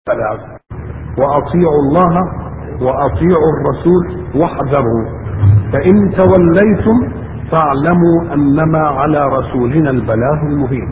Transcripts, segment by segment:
البلاغ وأطيعوا الله وأطيعوا الرسول واحذروا فإن توليتم فاعلموا أنما على رسولنا البلاغ المبين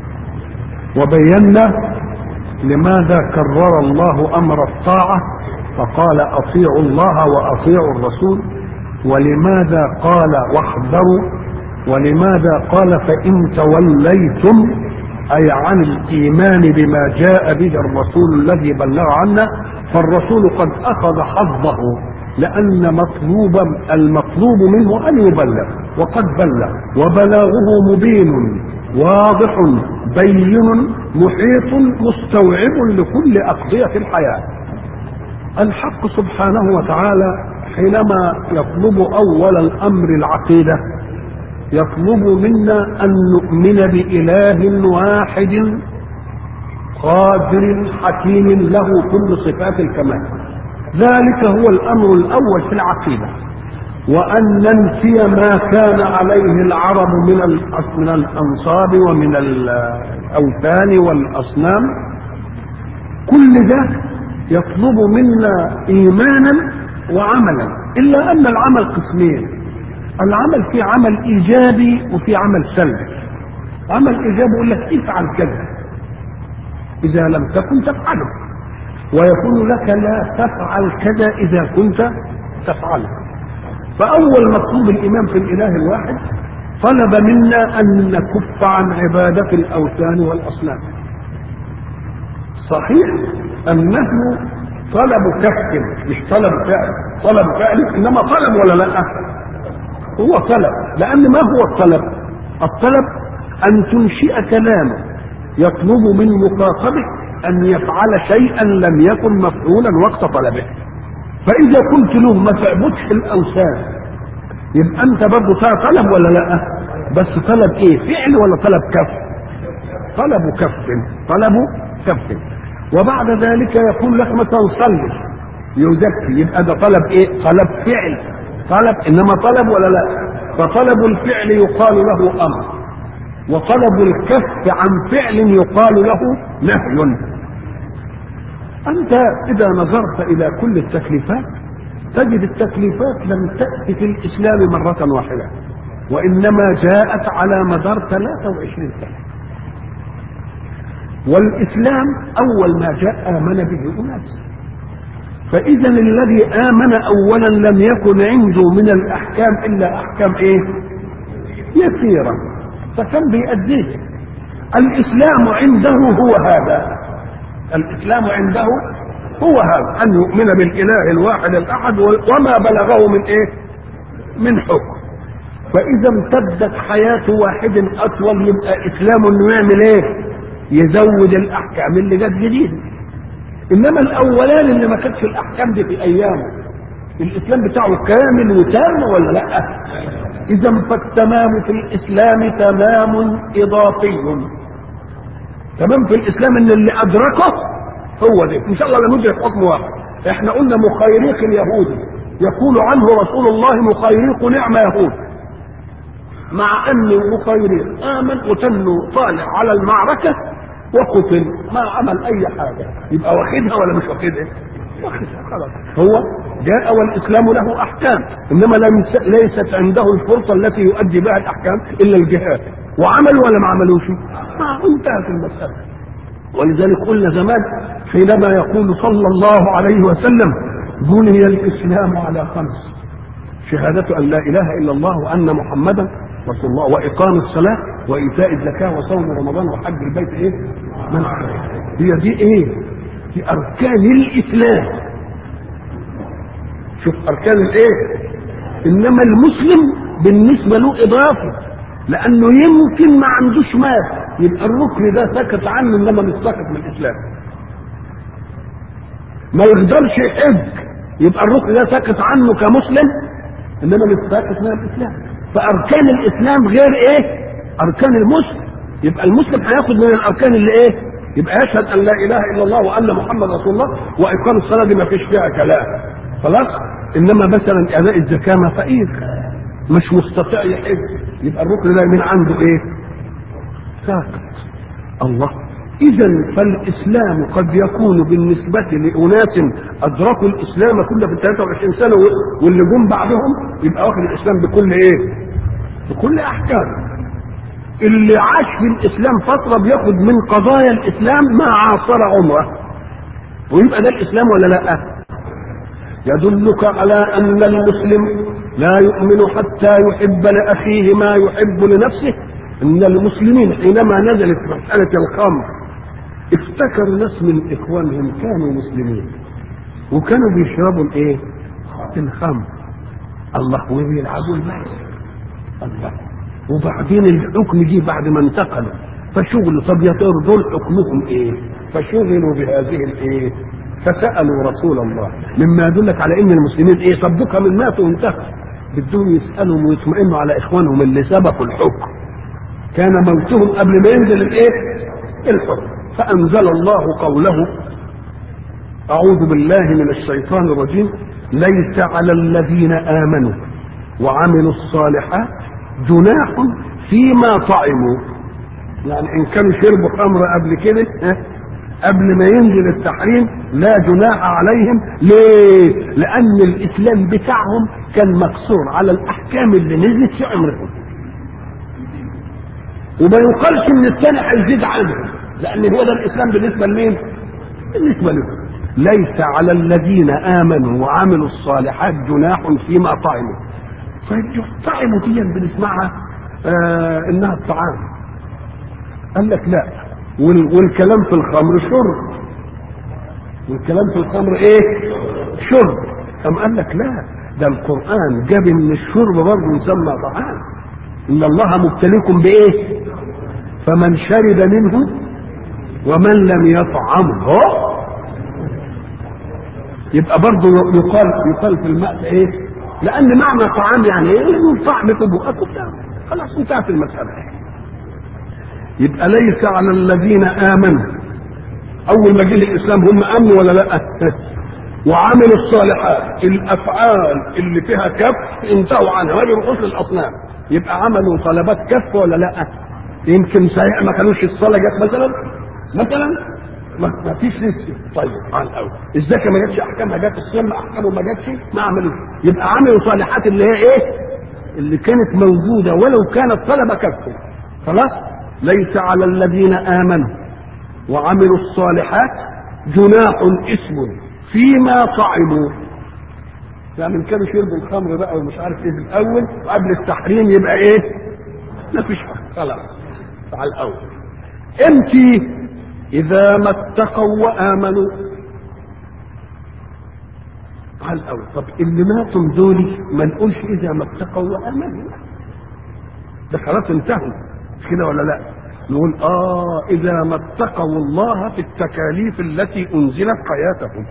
وبينا لماذا كرر الله أمر الطاعة فقال أطيعوا الله وأطيعوا الرسول ولماذا قال واحذروا ولماذا قال فإن توليتم أي عن الإيمان بما جاء به الرسول الذي بلغ عنا فالرسول قد أخذ حظه لأن مطلوبا المطلوب منه أن يبلغ وقد بلغ وبلاغه مبين واضح بين محيط مستوعب لكل أقضية الحياة الحق سبحانه وتعالى حينما يطلب أول الأمر العقيدة يطلب منا أن نؤمن بإله واحد قادر حكيم له كل صفات الكمال ذلك هو الأمر الأول في العقيدة وأن ننفي ما كان عليه العرب من من الأنصاب ومن الأوثان والأصنام كل ده يطلب منا إيمانا وعملا إلا أن العمل قسمين العمل في عمل ايجابي وفي عمل سلبي عمل ايجابي يقول لك افعل كذا اذا لم تكن تفعله ويقول لك لا تفعل كذا اذا كنت تفعله فاول مطلوب الايمان في الاله الواحد طلب منا ان نكف عن عباده الاوثان والاصنام صحيح انه طلب كف مش طلب فعل طلب فعل انما طلب ولا لا هو طلب لأن ما هو الطلب الطلب أن تنشئ كلاما يطلب من مخاطبك أن يفعل شيئا لم يكن مفعولا وقت طلبه فإذا قلت له ما تعبدش الأوثان يبقى أنت برضه طلب ولا لا بس طلب إيه فعل ولا طلب كف طلب كف طلب كف وبعد ذلك يقول لك مثلا صلي يزكي يبقى ده طلب ايه طلب فعل طلب انما طلب ولا لا فطلب الفعل يقال له امر وطلب الكف عن فعل يقال له نهي انت اذا نظرت الى كل التكليفات تجد التكليفات لم تأتي في الاسلام مرة واحدة وانما جاءت على مدار 23 سنة والاسلام اول ما جاء امن به اناس فإذا الذي آمن أولا لم يكن عنده من الأحكام إلا أحكام إيه؟ يسيرة فكان بيأديه الإسلام عنده هو هذا الإسلام عنده هو هذا أن يؤمن بالإله الواحد الأحد وما بلغه من إيه؟ من حكم فإذا امتدت حياة واحد أطول يبقى إسلامه إنه يعمل إيه؟ يزود الأحكام اللي جت جديدة انما الاولان اللي ما كانتش الاحكام دي في ايامه الاسلام بتاعه كامل وتام ولا لا اذا فالتمام في الاسلام تمام اضافي تمام في الاسلام ان اللي ادركه هو ده ان شاء الله لا ندرك حكم واحد احنا قلنا مخيريق اليهودي يقول عنه رسول الله مخيريق نعم يهود مع ان المخيريق امن وتنه طالع على المعركه وقتل ما عمل اي حاجه يبقى واخدها ولا مش واخدها؟ واخدها خلاص هو جاء والاسلام له احكام انما لم ليست عنده الفرصه التي يؤدي بها الاحكام الا الجهاد وعمل ولا ما عملوش؟ ما انتهت المساله ولذلك قلنا زمان حينما يقول صلى الله عليه وسلم بني الاسلام على خمس شهادة أن لا إله إلا الله وأن محمدا رسول الله وإقام الصلاة وإيتاء الزكاة وصوم رمضان وحج البيت إيه؟ من هي دي إيه؟ دي أركان الإسلام شوف أركان الإيه؟ إنما المسلم بالنسبة له إضافة لأنه يمكن ما عندوش مال يبقى الركن ده سكت عنه إنما مش سكت من الإسلام ما يقدرش يحج يبقى الركن ده سكت عنه كمسلم إنما مش سكت من الإسلام فاركان الاسلام غير ايه اركان المسلم يبقى المسلم هياخد من الاركان اللي ايه يبقى يشهد ان لا اله الا الله وان محمد رسول الله واقام الصلاه دي ما فيش فيها كلام خلاص انما مثلا اداء الزكاه ما فقير مش مستطيع يحج يبقى الركن ده من عنده ايه ساكت الله إذا فالإسلام قد يكون بالنسبة لأناس أدركوا الإسلام كله في 23 سنة واللي جم بعدهم يبقى واخد الإسلام بكل إيه؟ بكل أحكام. اللي عاش في الإسلام فترة بياخد من قضايا الإسلام ما عاصر عمره. ويبقى ده الإسلام ولا لأ؟ يدلك على أن المسلم لا يؤمن حتى يحب لأخيه ما يحب لنفسه ان المسلمين حينما نزلت مسألة الخمر افتكروا ناس من اخوانهم كانوا مسلمين وكانوا بيشربوا الايه الخمر الله وبيلعبوا الميت الله وبعدين الحكم جه بعد ما انتقلوا فشغلوا طب يا ترى دول حكمهم ايه فشغلوا بهذه الايه فسالوا رسول الله مما يدلك على ان المسلمين ايه صدقها من ماتوا وانتهوا بدهم يسالهم ويطمئنوا على اخوانهم اللي سبقوا الحكم كان موتهم قبل ما ينزل الايه الحكم فانزل الله قوله اعوذ بالله من الشيطان الرجيم ليس على الذين امنوا وعملوا الصالحات جناح فيما طعموا يعني ان كانوا شربوا خمر قبل كده قبل ما ينزل التحريم لا جناح عليهم ليه لان الاسلام بتاعهم كان مقصور على الاحكام اللي نزلت في عمرهم وما يقالش ان الثاني هيزيد عنه لان هو ده الاسلام بالنسبه لمين؟ بالنسبه له ليس على الذين امنوا وعملوا الصالحات جناح فيما طعموا طيب طعموا دي بنسمعها آه انها الطعام قال لك لا وال والكلام في الخمر شرب والكلام في الخمر ايه شرب أم قال لك لا ده القرآن جاب ان الشرب برضه يسمى طعام ان الله مبتليكم بايه فمن شرب منه ومن لم يطعمه يبقى برضه يقال يقال في الماء ايه لان معنى طعام يعني ايه طعم في بقك خلاص انتهت المساله يبقى ليس على الذين امنوا اول ما جه الاسلام هم امنوا ولا لا وعملوا الصالحات الافعال اللي فيها كف انتهوا عنها وهي رؤوس الاصنام يبقى عملوا طلبات كف ولا لا يمكن صحيح ما كانوش الصلاه جت مثلا مثلا ما فيش لسه طيب على الاول الزكاه ما جاتش احكامها جت الصيام احكامه ما جاتش ما عملوش يبقى عملوا صالحات اللي هي ايه اللي كانت موجوده ولو كانت طلبه كف خلاص ليس على الذين امنوا وعملوا الصالحات جناح اسم فيما طعموا يعني ان كانوا شربوا الخمر بقى ومش عارف ايه في الاول قبل التحريم يبقى ايه ما فيش حاجه خلاص على الاول امتى اذا ما اتقوا وامنوا على الاول طب اللي ماتوا دول ما نقولش اذا ما اتقوا وامنوا ده خلاص انتهوا مش كده ولا لا نقول اه اذا ما اتقوا الله في التكاليف التي انزلت حياتهم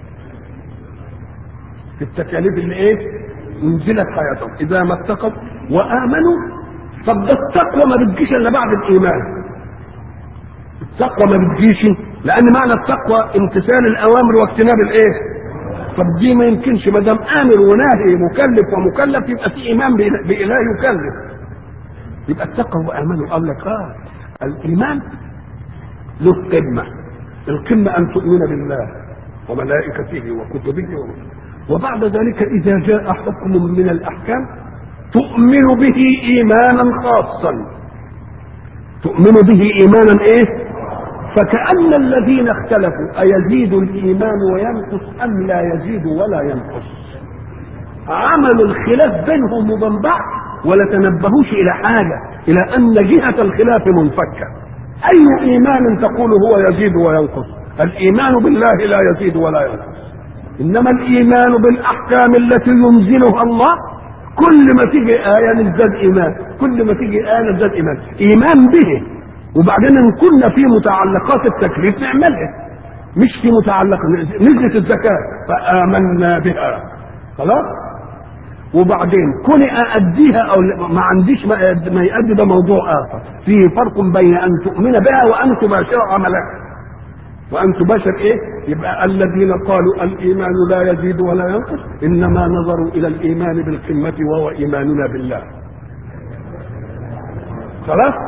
في التكاليف اللي ايه انزلت حياتهم اذا ما اتقوا وامنوا طب ده التقوى ما بتجيش الا بعد الايمان التقوى ما بتجيش لان معنى التقوى امتثال الاوامر واجتناب الايه طب دي ما يمكنش ما دام امر وناهي مكلف ومكلف يبقى في ايمان باله يكلف يبقى التقوى وامنوا قال لك اه الايمان له قمه القمه ان تؤمن بالله وملائكته وكتبه ورسله وبعد ذلك إذا جاء حكم من الأحكام تؤمن به إيمانا خاصا تؤمن به إيمانا إيه فكأن الذين اختلفوا أيزيد الإيمان وينقص أم لا يزيد ولا ينقص عملوا الخلاف بينهم وبين بعض ولا تنبهوش إلى حاجة إلى أن جهة الخلاف منفكة أي إيمان تقول هو يزيد وينقص الإيمان بالله لا يزيد ولا ينقص انما الايمان بالاحكام التي ينزلها الله كل ما تيجي ايه نزداد ايمان كل ما تيجي ايه نزداد ايمان ايمان به وبعدين ان كنا في متعلقات التكليف نعملها مش في متعلق نزلت الزكاه فامنا بها خلاص وبعدين كوني أأديها أو ما عنديش ما يأدي ده موضوع آخر في فرق بين أن تؤمن بها وأن تباشر عملها وأن تباشر إيه؟ يبقى الذين قالوا الإيمان لا يزيد ولا ينقص إنما نظروا إلى الإيمان بالقمة وهو إيماننا بالله. خلاص؟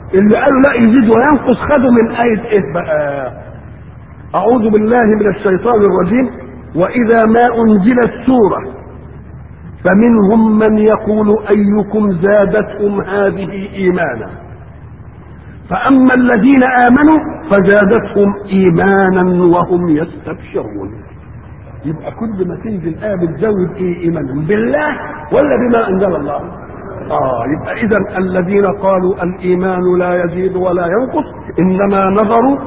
اللي قالوا لا يزيد وينقص خدوا من آية إيه بقى أعوذ بالله من الشيطان الرجيم وإذا ما أنزلت سورة فمنهم من يقول أيكم زادتهم هذه إيمانا فأما الذين آمنوا فزادتهم إيمانا وهم يستبشرون يبقى كل ما تنزل آية بتزود إيه إيمانهم بالله ولا بما أنزل الله آه يبقى إذا الذين قالوا الإيمان لا يزيد ولا ينقص إنما نظروا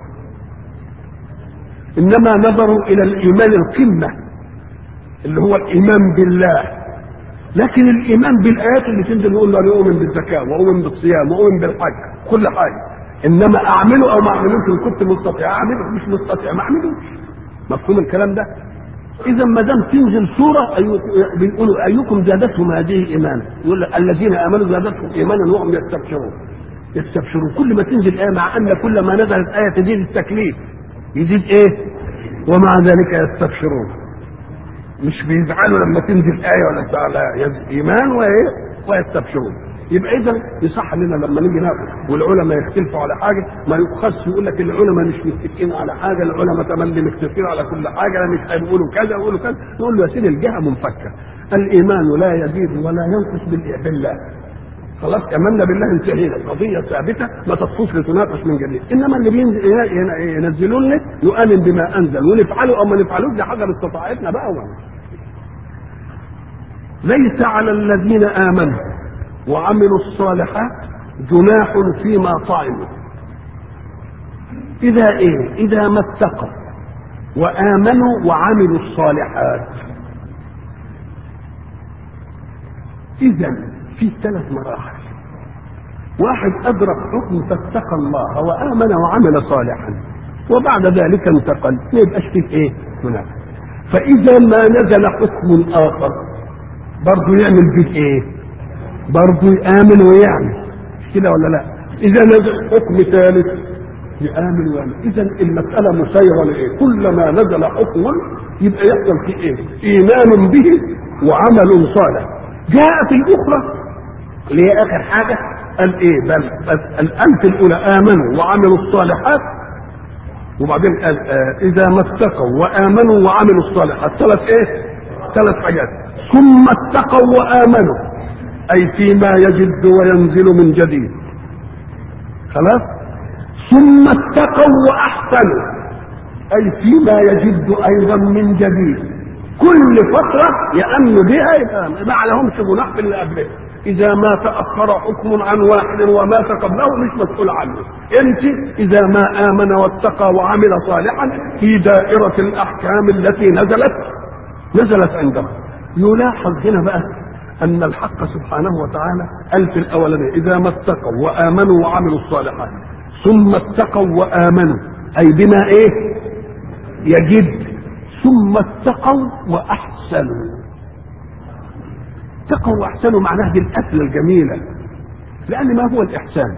إنما نظروا إلى الإيمان القمة اللي هو الإيمان بالله لكن الإيمان بالآيات اللي تنزل يقول له أنا أؤمن بالزكاة وأؤمن بالصيام وأؤمن بالحج كل حاجة إنما أعمله أو ما أعملوش إن كنت مستطيع أعمله مش مستطيع ما أعملوش مفهوم الكلام ده؟ اذا ما دام تنزل سوره أي- بيقولوا ايكم زادتهم هذه ايمانا يقول لك الذين امنوا زادتهم ايمانا وهم يستبشرون يستبشرون كل ما تنزل ايه مع ان كل ما نزلت ايه تزيد التكليف يزيد ايه ومع ذلك يستبشرون مش بيزعلوا لما تنزل ايه ولا بتاع لا يز- ايمان وايه ويستبشرون يبقى اذا يصح لنا لما نيجي ناخد والعلماء يختلفوا على حاجه ما يقص يقول لك العلماء مش متفقين على حاجه العلماء تملي متفقين على كل حاجه لا مش هيقولوا كذا يقولوا كذا نقول له يا سيدي الجهه منفكه الايمان لا يزيد ولا ينقص بال- بالله خلاص امنا بالله انتهينا قضيه ثابته ما تطفوش لتناقش من جديد انما اللي بينزل ينزلوا لنا نؤمن بما انزل ونفعله او ما نفعلوش دي حاجه باستطاعتنا بقى وما. ليس على الذين امنوا وعملوا الصالحات جناح فيما طعموا اذا ايه اذا ما اتقوا وامنوا وعملوا الصالحات اذا في ثلاث مراحل واحد ادرك حكم فاتقى الله وامن وعمل صالحا وبعد ذلك انتقل ما يبقاش فيه ايه هناك فاذا ما نزل حكم اخر برضه يعمل فيه ايه برضه يامن ويعمل مش كده ولا لا اذا نزل حكم ثالث يامن ويعمل اذا المساله مسيره لايه كلما نزل حكم يبقى يحصل فيه ايه ايمان به وعمل صالح جاءت الاخرى اللي هي اخر حاجه قال ايه بل بل الالف الاولى امنوا وعملوا الصالحات وبعدين قال آه اذا ما اتقوا وامنوا وعملوا الصالحات ثلاث ايه ثلاث حاجات ثم اتقوا وامنوا اي فيما يجد وينزل من جديد خلاص ثم اتقوا واحسنوا اي فيما يجد ايضا من جديد كل فترة يأمن بها يبقى ما عليهمش جناح في اللي قبله إذا ما تأخر حكم عن واحد ومات قبله مش مسؤول عنه أنت إذا ما آمن واتقى وعمل صالحا في دائرة الأحكام التي نزلت نزلت عنده يلاحظ هنا بقى أن الحق سبحانه وتعالى قال في الأولانية إذا ما اتقوا وآمنوا وعملوا الصالحات ثم اتقوا وآمنوا أي بما إيه يجد ثم اتقوا واحسنوا اتقوا واحسنوا معناه دي القتله الجميله لان ما هو الاحسان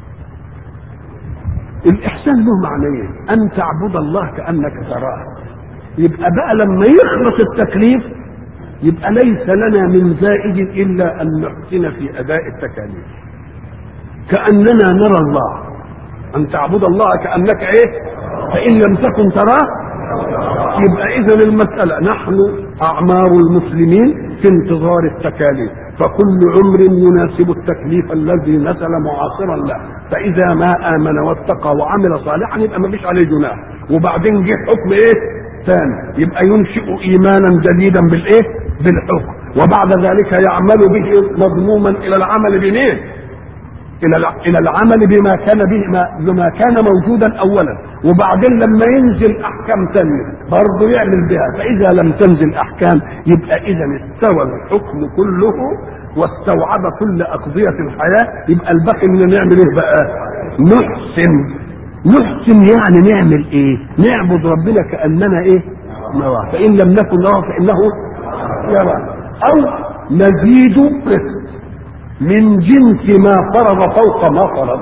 الاحسان له معنيين ان تعبد الله كانك تراه يبقى بقى لما يخلص التكليف يبقى ليس لنا من زائد الا ان نحسن في اداء التكاليف كاننا نرى الله ان تعبد الله كانك ايه فان لم تكن تراه يبقى اذا المساله نحن اعمار المسلمين في انتظار التكاليف فكل عمر يناسب التكليف الذي نزل معاصرا له فاذا ما امن واتقى وعمل صالحا يبقى ما فيش عليه جناح وبعدين جه حكم ايه ثاني يبقى ينشئ ايمانا جديدا بالايه بالحكم وبعد ذلك يعمل به مضموما الى العمل بمين الى الى العمل بما كان به ما بما كان موجودا اولا وبعدين لما ينزل احكام ثانيه برضه يعمل بها فاذا لم تنزل احكام يبقى اذا استوى الحكم كله واستوعب كل اقضيه الحياه يبقى الباقي من نعمل ايه بقى؟ نحسن نحسن يعني نعمل ايه؟ نعبد ربنا كاننا ايه؟ نراه فان لم نكن نراه فانه يرى او نزيد من جنس ما فرض فوق ما فرض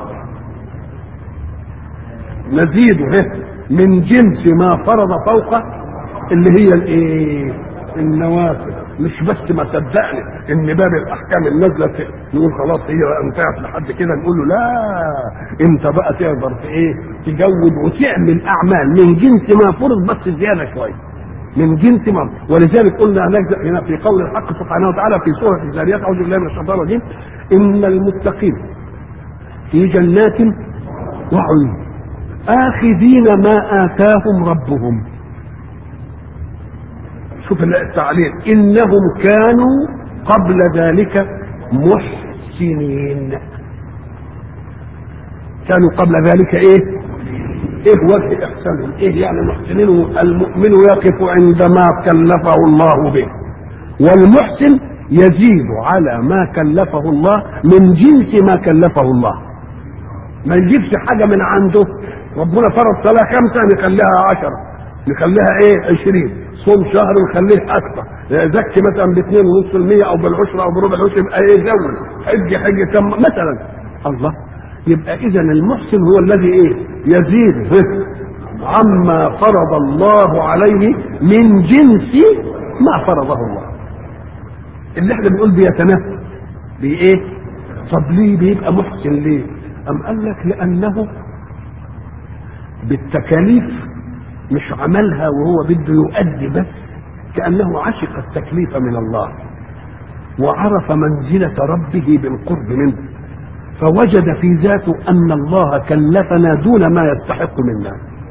نزيد من جنس ما فرض فوق اللي هي الايه النوافل مش بس ما صدقني ان باب الاحكام النازله نقول خلاص هي انتهت لحد كده نقول له لا انت بقى تقدر في ايه تجود وتعمل اعمال من جنس ما فرض بس زياده شويه من جنس ما ولذلك قلنا هنا في قول الحق سبحانه وتعالى في سوره الذاريات اعوذ بالله من الشيطان الرجيم ان المتقين في جنات وعيون آخذين ما آتاهم ربهم شوف التعليل إنهم كانوا قبل ذلك محسنين كانوا قبل ذلك إيه إيه وجه إحسانهم إيه يعني محسنين المؤمن يقف عندما كلفه الله به والمحسن يزيد على ما كلفه الله من جنس ما كلفه الله ما يجيبش حاجة من عنده ربنا فرض صلاة خمسة نخليها عشرة نخليها ايه عشرين صوم شهر نخليه اكثر زكي مثلا باثنين ونص المية او بالعشرة او بربع العشر يبقى ايه زود حج حج كم مثلا الله يبقى اذا المحسن هو الذي ايه يزيد عما فرض الله عليه من جنس ما فرضه الله اللي احنا بنقول بيتنفس بايه طب ليه بيبقى محسن ليه ام قال لك لانه بالتكاليف مش عملها وهو بده يؤدي بس كأنه عشق التكليف من الله وعرف منزلة ربه بالقرب منه فوجد في ذاته أن الله كلفنا دون ما يستحق منا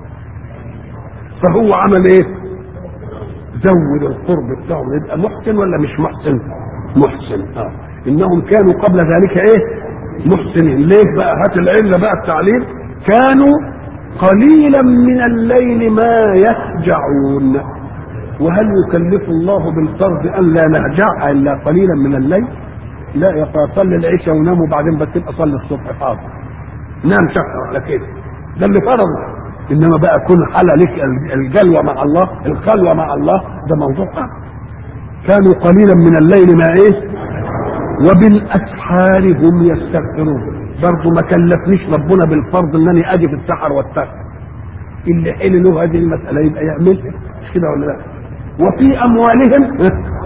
فهو عمل ايه زود القرب بتاعه يبقى محسن ولا مش محسن محسن اه انهم كانوا قبل ذلك ايه محسنين ليه بقى هات العله بقى التعليل كانوا قليلا من الليل ما يهجعون وهل يكلف الله بالفرض ان لا نهجع الا قليلا من الليل لا يا صلي العشاء ونام وبعدين بس تبقى صلي الصبح حاضر نام شهر على كده ده اللي فرضه انما بقى كل حاله لك الجلوه مع الله الخلوه مع الله ده موضوع آخر كانوا قليلا من الليل ما ايه وبالاسحار هم يستغفرون برضه ما كلفنيش ربنا بالفرض انني اجي في السحر واستغفر اللي حل له هذه المساله يبقى يعملها مش كده ولا لا وفي اموالهم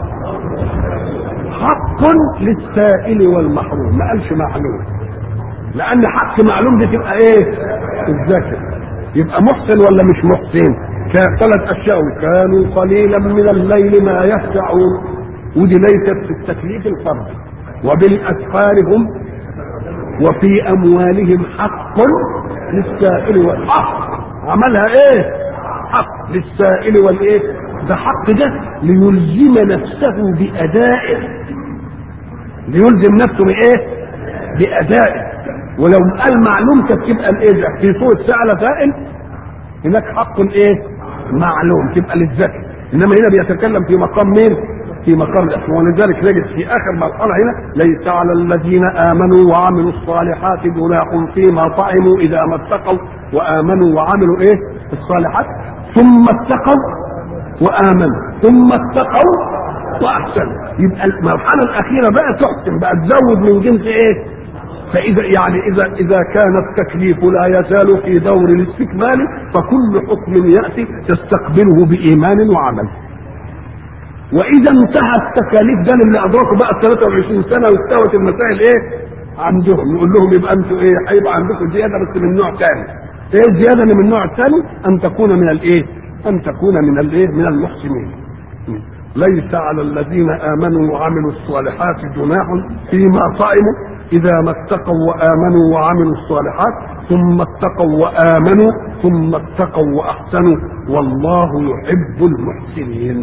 حق للسائل والمحروم ما قالش معلوم لان حق معلوم دي تبقى ايه الزكاه يبقى محسن ولا مش محسن ثلاث اشياء كانوا قليلا من الليل ما يهجعون ودي ليست في التكليف الفردي وبالاسحار هم وفي اموالهم حق للسائل والحق عملها ايه حق للسائل والايه ده حق ده ليلزم نفسه بادائه ليلزم نفسه بايه بادائه ولو قال معلوم كانت تبقى الايه ده في صوره سأل سائل هناك حق ايه معلوم تبقى للذكي انما هنا بيتكلم في مقام مين في مقام الاحسان ولذلك نجد في اخر مرحله هنا ليس على الذين امنوا وعملوا الصالحات جناح فيما طعموا اذا ما اتقوا وامنوا وعملوا ايه الصالحات ثم اتقوا وامنوا ثم اتقوا واحسنوا يبقى المرحله الاخيره بقى تحسن بقى تزود من جنس ايه فإذا يعني إذا إذا كان التكليف لا يزال في دور الاستكمال فكل حكم يأتي تستقبله بإيمان وعمل. وإذا انتهى التكاليف ده اللي أدركوا بقى ال 23 سنة واستوت المسائل إيه؟ عندهم نقول لهم يبقى أنتوا إيه؟ هيبقى عندكم زيادة بس من نوع ثاني. إيه الزيادة اللي من النوع الثاني؟ أن تكون من الإيه؟ أن تكون من الإيه؟ من المحسنين. ليس على الذين آمنوا وعملوا الصالحات جناح فيما طعموا إذا ما اتقوا وآمنوا وعملوا الصالحات ثم اتقوا وآمنوا ثم اتقوا وأحسنوا والله يحب المحسنين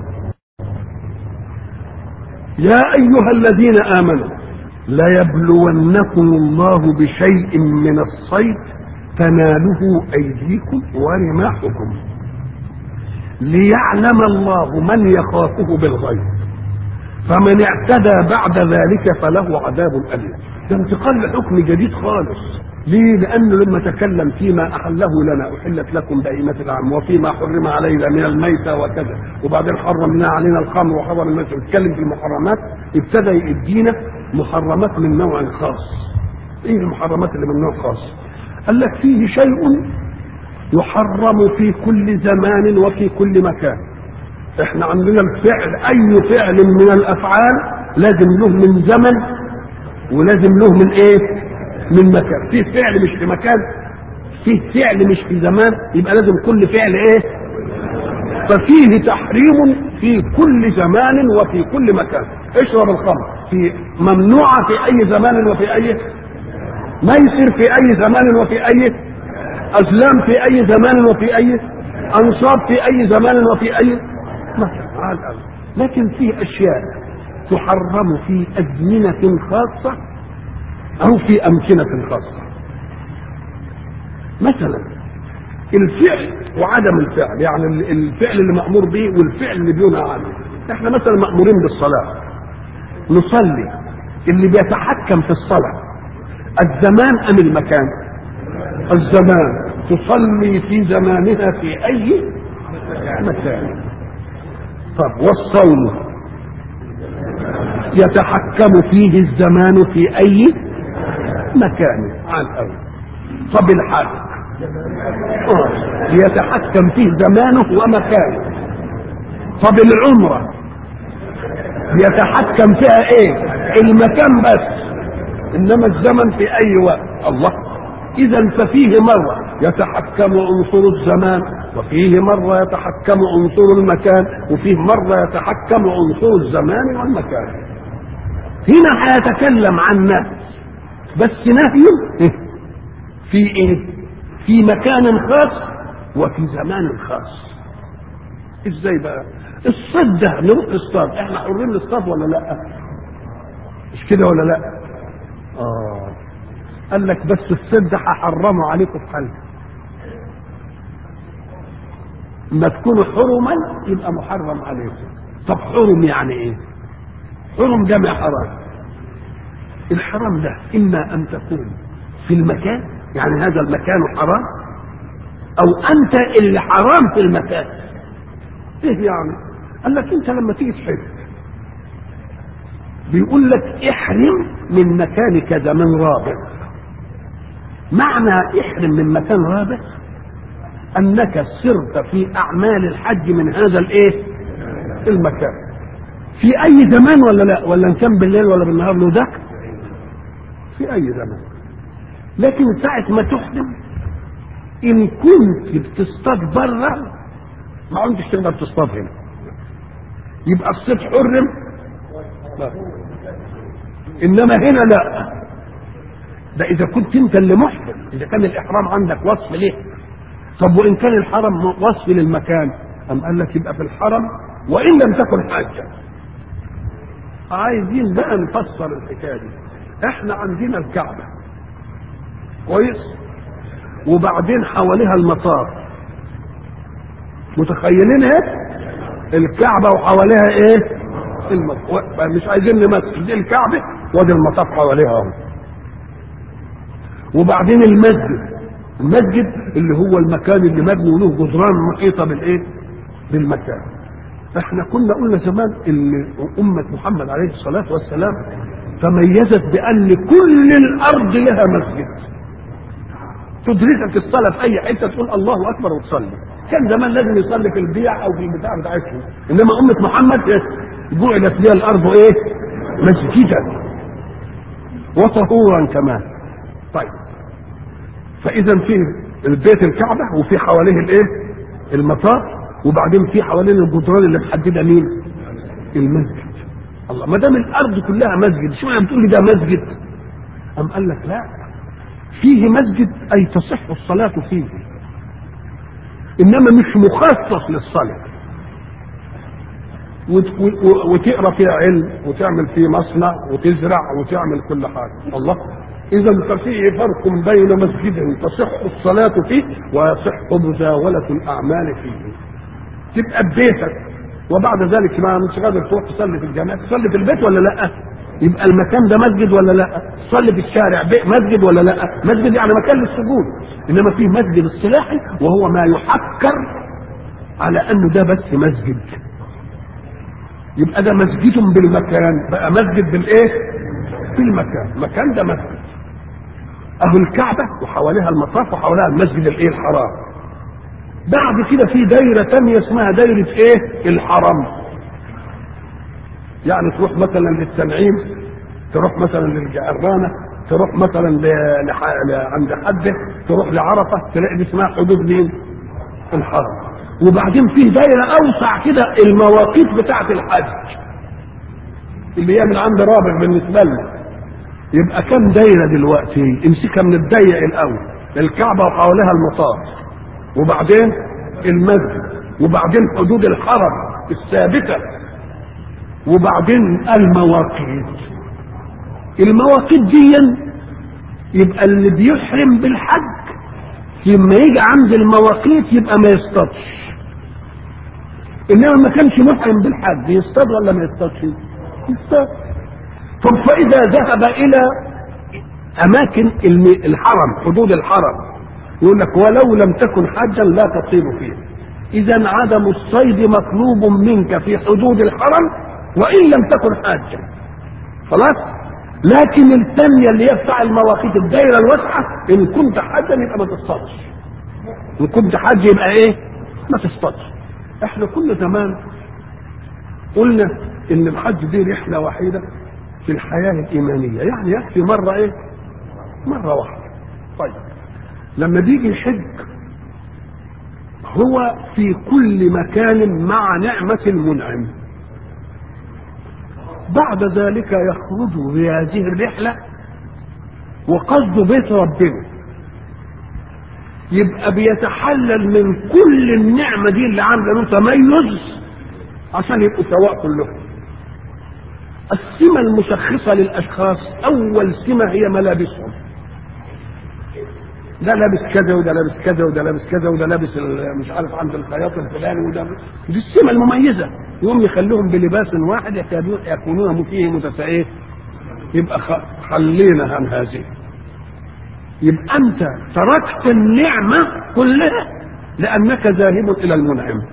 يا أيها الذين آمنوا ليبلونكم الله بشيء من الصيد تناله أيديكم ورماحكم ليعلم الله من يخافه بالغيب فمن اعتدى بعد ذلك فله عذاب أليم ده انتقال لحكم جديد خالص ليه؟ لأنه لما تكلم فيما أحله لنا أحلت لكم بهيمة الأنعام وفيما حرم علينا من الميتة وكذا وبعدين حرمنا علينا الخمر وحرم الميتة بيتكلم في المحرمات ابتدى يدينا محرمات من نوع خاص. إيه المحرمات اللي من نوع خاص؟ قال لك فيه شيء يحرم في كل زمان وفي كل مكان احنا عندنا الفعل اي فعل من الافعال لازم له من زمن ولازم له من ايه من مكان في فعل مش في مكان في فعل مش في زمان يبقى لازم كل فعل ايه ففيه تحريم في كل زمان وفي كل مكان اشرب الخمر في ممنوعة في اي زمان وفي اي ميسر في اي زمان وفي اي ازلام في اي زمان وفي اي انصاب في اي زمان وفي اي مثلا على الأرض. لكن في اشياء تحرم في ازمنة خاصة او في امكنة خاصة مثلا الفعل وعدم الفعل يعني الفعل اللي مأمور به والفعل اللي بينهى عنه احنا مثلا مأمورين بالصلاة نصلي اللي بيتحكم في الصلاة الزمان ام المكان الزمان تصلي في زمانها في اي مكان طب والصوم يتحكم فيه الزمان في اي مكان عن اول طب الحج آه. يتحكم فيه زمانه ومكانه طب العمرة يتحكم فيها ايه المكان بس انما الزمن في اي وقت الله اذا ففيه مرة يتحكم عنصر الزمان وفيه مرة يتحكم عنصر المكان وفيه مرة يتحكم عنصر الزمان والمكان هنا هيتكلم عن نهي بس نهي في ايه في مكان خاص وفي زمان خاص ازاي بقى الصيد ده نروح نصطاد احنا حرين نصطاد ولا لا مش كده ولا لا اه قال لك بس الصيد ده هحرمه عليكم في حالكم ما تكونوا حرما يبقى محرم عليكم طب حرم يعني ايه حرم جمع حرام الحرام ده اما ان تكون في المكان يعني هذا المكان حرام او انت اللي حرام في المكان ايه يعني قال لك انت لما تيجي تحج بيقول لك احرم من مكان كذا من رابع معنى احرم من مكان رابع انك سرت في اعمال الحج من هذا الايه المكان في اي زمان ولا لا ولا ان كان بالليل ولا بالنهار له ده في اي زمان لكن ساعة ما تحرم ان كنت بتصطاد بره ما كنتش تقدر تصطاد هنا يبقى الصيد حرم لا. انما هنا لا ده اذا كنت انت اللي محرم اذا كان الاحرام عندك وصف ليه طب وان كان الحرم وصف للمكان ام قال لك يبقى في الحرم وان لم تكن حاجه عايزين بقى نفسر الحكايه دي احنا عندنا الكعبه كويس وبعدين حواليها المطار متخيلين ايه الكعبه وحواليها ايه المطار مش عايزين نمثل دي الكعبه وادي المطاف حواليها اهو وبعدين المسجد المسجد اللي هو المكان اللي مبني وله جدران محيطه بالايه بالمكان فاحنا كنا قلنا زمان ان امه محمد عليه الصلاه والسلام تميزت بان كل الارض لها مسجد تدركك الصلاه في اي حته تقول الله اكبر وتصلي كان زمان لازم يصلي في البيع او في البتاع بتاعتهم انما امه محمد جعلت لها الارض ايه مسجدا وطهورا كمان طيب فاذا في البيت الكعبه وفي حواليه الايه المطار وبعدين في حوالين الجدران اللي محدده مين المسجد الله ما دام الارض كلها مسجد شو يعني بتقول لي ده مسجد ام قال لك لا فيه مسجد اي تصح الصلاه فيه انما مش مخصص للصلاه وتقرا فيه علم وتعمل فيه مصنع وتزرع وتعمل كل حاجه الله اذا ففيه فرق بين مسجد تصح الصلاه فيه ويصح مزاوله الاعمال فيه تبقى ببيتك وبعد ذلك ما مش قادر تروح تصلي في الجامع تصلي في البيت ولا لا يبقى المكان ده مسجد ولا لا تصلي في الشارع مسجد ولا لا مسجد يعني مكان للسجود انما فيه مسجد الصلاحي وهو ما يحكر على انه ده بس مسجد يبقى ده مسجد بالمكان بقى مسجد بالايه بالمكان المكان ده مسجد اهو الكعبه وحواليها المطاف وحواليها المسجد الايه الحرام بعد كده في دايرة تانية اسمها دايرة ايه الحرم يعني تروح مثلا للتنعيم تروح مثلا للجعرانة تروح مثلا ل- لح- ل- عند حده تروح لعرفة تلاقي دي اسمها حدود مين الحرم وبعدين في دايرة اوسع كده المواقيت بتاعة الحج اللي هي من عند رابع بالنسبة لنا يبقى كم دايرة دلوقتي امسكها من الضيق الاول الكعبة وحواليها المطار وبعدين المسجد وبعدين حدود الحرم الثابتة وبعدين المواقيت المواقيت دي يبقى اللي بيحرم بالحج لما يجي عند المواقيت يبقى ما يصطادش انما ما كانش محرم بالحج يصطاد ولا ما يصطادش يصطاد طب فاذا ذهب الى اماكن الم- الحرم حدود الحرم يقول لك ولو لم تكن حجا لا تصيب فيه اذا عدم الصيد مطلوب منك في حدود الحرم وان لم تكن حاجا خلاص لكن الثانيه اللي هي بتاع المواقيت الدايره الواسعه ان كنت حاجا يبقى ما تصطادش ان كنت حاج يبقى ايه ما تصطادش احنا كل زمان قلنا ان الحج دي رحله وحيده في الحياه الايمانيه يعني يكفي مره ايه مره واحده طيب لما بيجي يحج هو في كل مكان مع نعمة المنعم بعد ذلك يخرج في هذه الرحلة وقصد بيت ربنا يبقى بيتحلل من كل النعمة دي اللي عاملة له تميز عشان يبقوا سواء كلهم السمة المشخصة للأشخاص أول سمة هي ملابسهم ده لابس كذا وده لابس كذا وده لابس كذا وده لابس ال- مش عارف عند الخياط الفلاني وده دي السمة المميزة يقوم يخليهم بلباس واحد يكادون يكونون فيه متساويين يبقى خ- خلينا عن هذه يبقى انت تركت النعمة كلها لأنك ذاهب إلى المنعم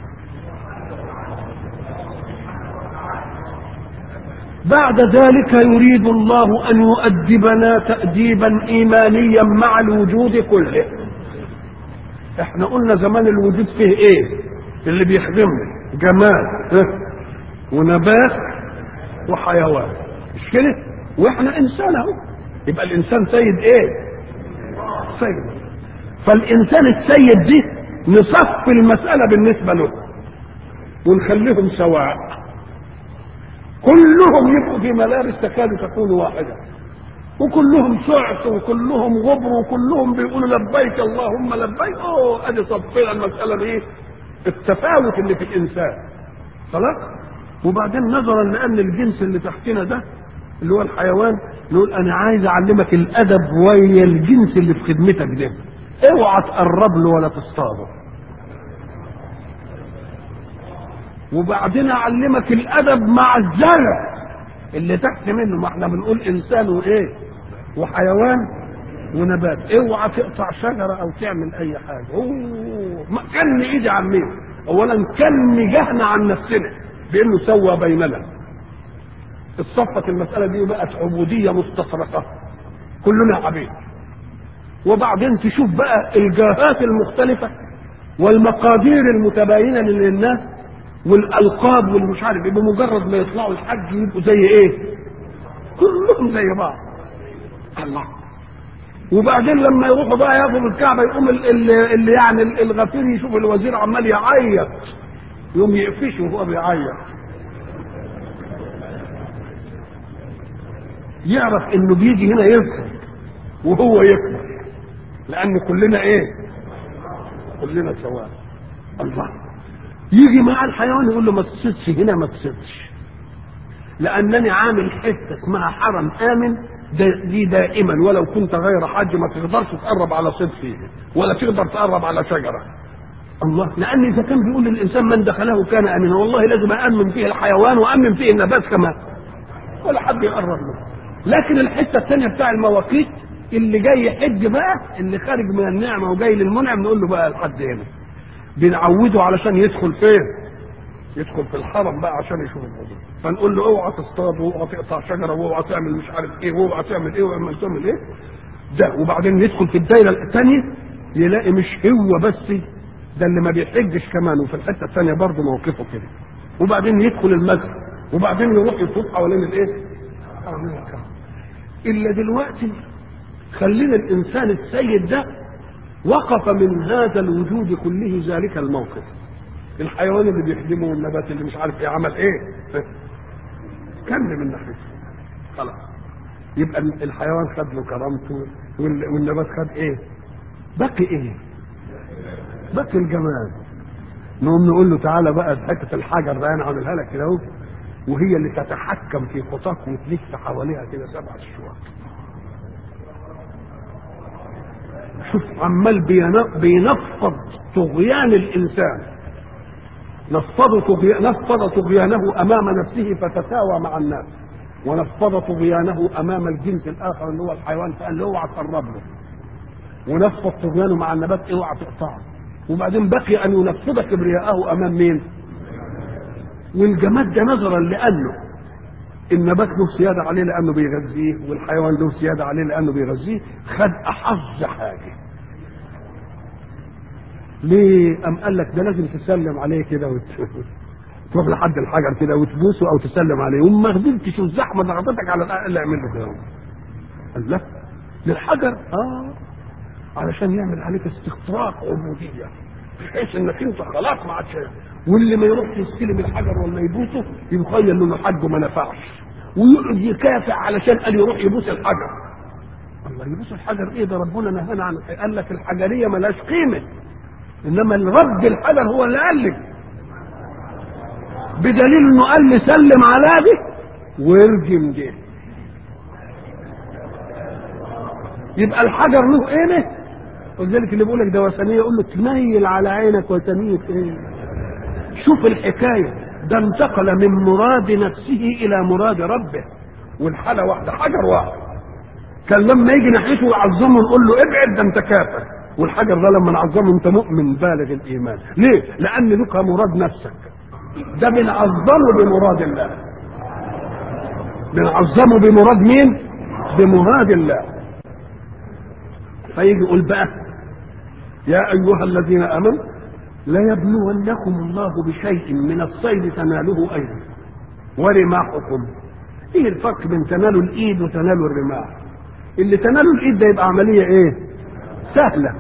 بعد ذلك يريد الله أن يؤدبنا تأديبا إيمانيا مع الوجود كله احنا قلنا زمان الوجود فيه ايه اللي بيخدمنا جمال ها؟ ونبات وحيوان مش كده واحنا انسان اهو يبقى الانسان سيد ايه سيد فالانسان السيد دي نصف المسألة بالنسبة له ونخليهم سواء كلهم يبقوا في ملابس تكاد تكون واحدة وكلهم شعث وكلهم غبر وكلهم بيقولوا لبيك اللهم لبيك اوه ادي صفينا المسألة بايه التفاوت اللي في الانسان خلاص وبعدين نظرا لان الجنس اللي تحتنا ده اللي هو الحيوان نقول انا عايز اعلمك الادب ويا الجنس اللي في خدمتك ده اوعى تقرب له ولا تصطاده وبعدين اعلمك الادب مع الزرع اللي تحت منه ما احنا بنقول انسان وايه وحيوان ونبات اوعى تقطع شجره او تعمل اي حاجه اوه ما كان ايدي عن مين اولا كان نجحنا عن نفسنا بانه سوى بيننا اتصفت المساله دي وبقت عبوديه مستفرقه كلنا عبيد وبعدين تشوف بقى الجاهات المختلفه والمقادير المتباينه للناس والالقاب والمش عارف ايه بمجرد ما يطلعوا الحج يبقوا زي ايه؟ كلهم زي بعض الله وبعدين لما يروحوا بقى ياخدوا الكعبه يقوم ال- ال- اللي يعني ال- الغفير يشوف الوزير عمال يعيط يقوم يقفشه وهو بيعيط يعرف انه بيجي هنا يركب وهو يكبر لان كلنا ايه؟ كلنا سواء الله يجي مع الحيوان يقول له ما تصيدش هنا ما تصيدش لانني عامل حته اسمها حرم امن دا- دي دائما ولو كنت غير حاج ما تقدرش تقرب على صيد فيه ولا تقدر تقرب على شجره الله لان اذا كان بيقول للانسان من دخله كان امنا والله لازم امن فيه الحيوان وامن فيه النبات كمان ولا حد يقرب له لكن الحته الثانيه بتاع المواقيت اللي جاي يحج بقى اللي خارج من النعمه وجاي للمنعم نقول له بقى لحد هنا بنعوده علشان يدخل فين يدخل في الحرم بقى عشان يشوف الموضوع فنقول له اوعى تصطاد واوعى تقطع شجره واوعى تعمل مش عارف ايه واوعى تعمل ايه واوعى تعمل ايه ده وبعدين يدخل في الدايره الثانيه يلاقي مش هو بس ده اللي ما بيحجش كمان وفي الحته الثانيه برضه موقفه كده وبعدين يدخل المسجد وبعدين يروح يطوف حوالين الايه؟ حوالين الكعبه الا دلوقتي خلينا الانسان السيد ده وقف من هذا الوجود كله ذلك الموقف الحيوان اللي بيخدمه والنبات اللي مش عارف ايه عمل ايه كمل من ناحيته خلاص يبقى الحيوان خد له كرامته وال- والنبات خد ايه بقي ايه بقي الجمال نقوم نقول له تعالى بقى حته الحجر ده انا عاملها لك كده اهو وهي اللي تتحكم في خطاك وتلف حواليها كده سبع شهور شوف عمال بين- بينفض طغيان الانسان نفض طغي... نفض طغيانه امام نفسه فتساوى مع الناس ونفض طغيانه امام الجنس الاخر اللي هو الحيوان فقال له اوعى تقرب له ونفض طغيانه مع النبات اوعى تقطعه وبعدين بقي ان ينفض كبرياءه امام مين؟ والجماد ده نظرا لانه النبات له سياده عليه لانه بيغذيه والحيوان له سياده عليه لانه بيغذيه خد احظ حاجه ليه؟ أم قال لك ده لازم تسلم عليه كده وت... تروح لحد الحجر كده وتبوسه او تسلم عليه وما قدرتش والزحمه ضغطتك على الاقل اعمل له كده قال لا للحجر اه علشان يعمل عليك استخراق عبوديه بحيث انك انت خلاص ما عادش واللي ما يروحش يستلم الحجر ولا يبوسه يتخيل انه حجه ما نفعش ويقعد يكافح علشان قال يروح يبوس الحجر الله يبوس الحجر ايه ده ربنا نهانا عن قال لك الحجريه ملهاش قيمه انما الرب الحجر هو اللي قال لك بدليل انه قال لي سلم على دي وارجم دي يبقى الحجر له قيمه ولذلك اللي بيقول لك ده وثنيه يقول له تميل على عينك وثنيه ايه شوف الحكايه ده انتقل من مراد نفسه الى مراد ربه والحاله واحده حجر واحد كان لما يجي ناحيته يعظمه نقول له ابعد ده انت كافر والحجر ده لما نعظمه انت مؤمن بالغ الايمان ليه لان لك مراد نفسك ده بنعظمه بمراد الله بنعظمه بمراد مين بمراد الله فيجي يقول بقى يا ايها الذين امنوا لا يبلونكم الله بشيء من الصيد تناله ايدي ورماحكم ايه الفرق بين تنالوا الايد وتنالوا الرماح اللي تنالوا الايد ده يبقى عمليه ايه سهله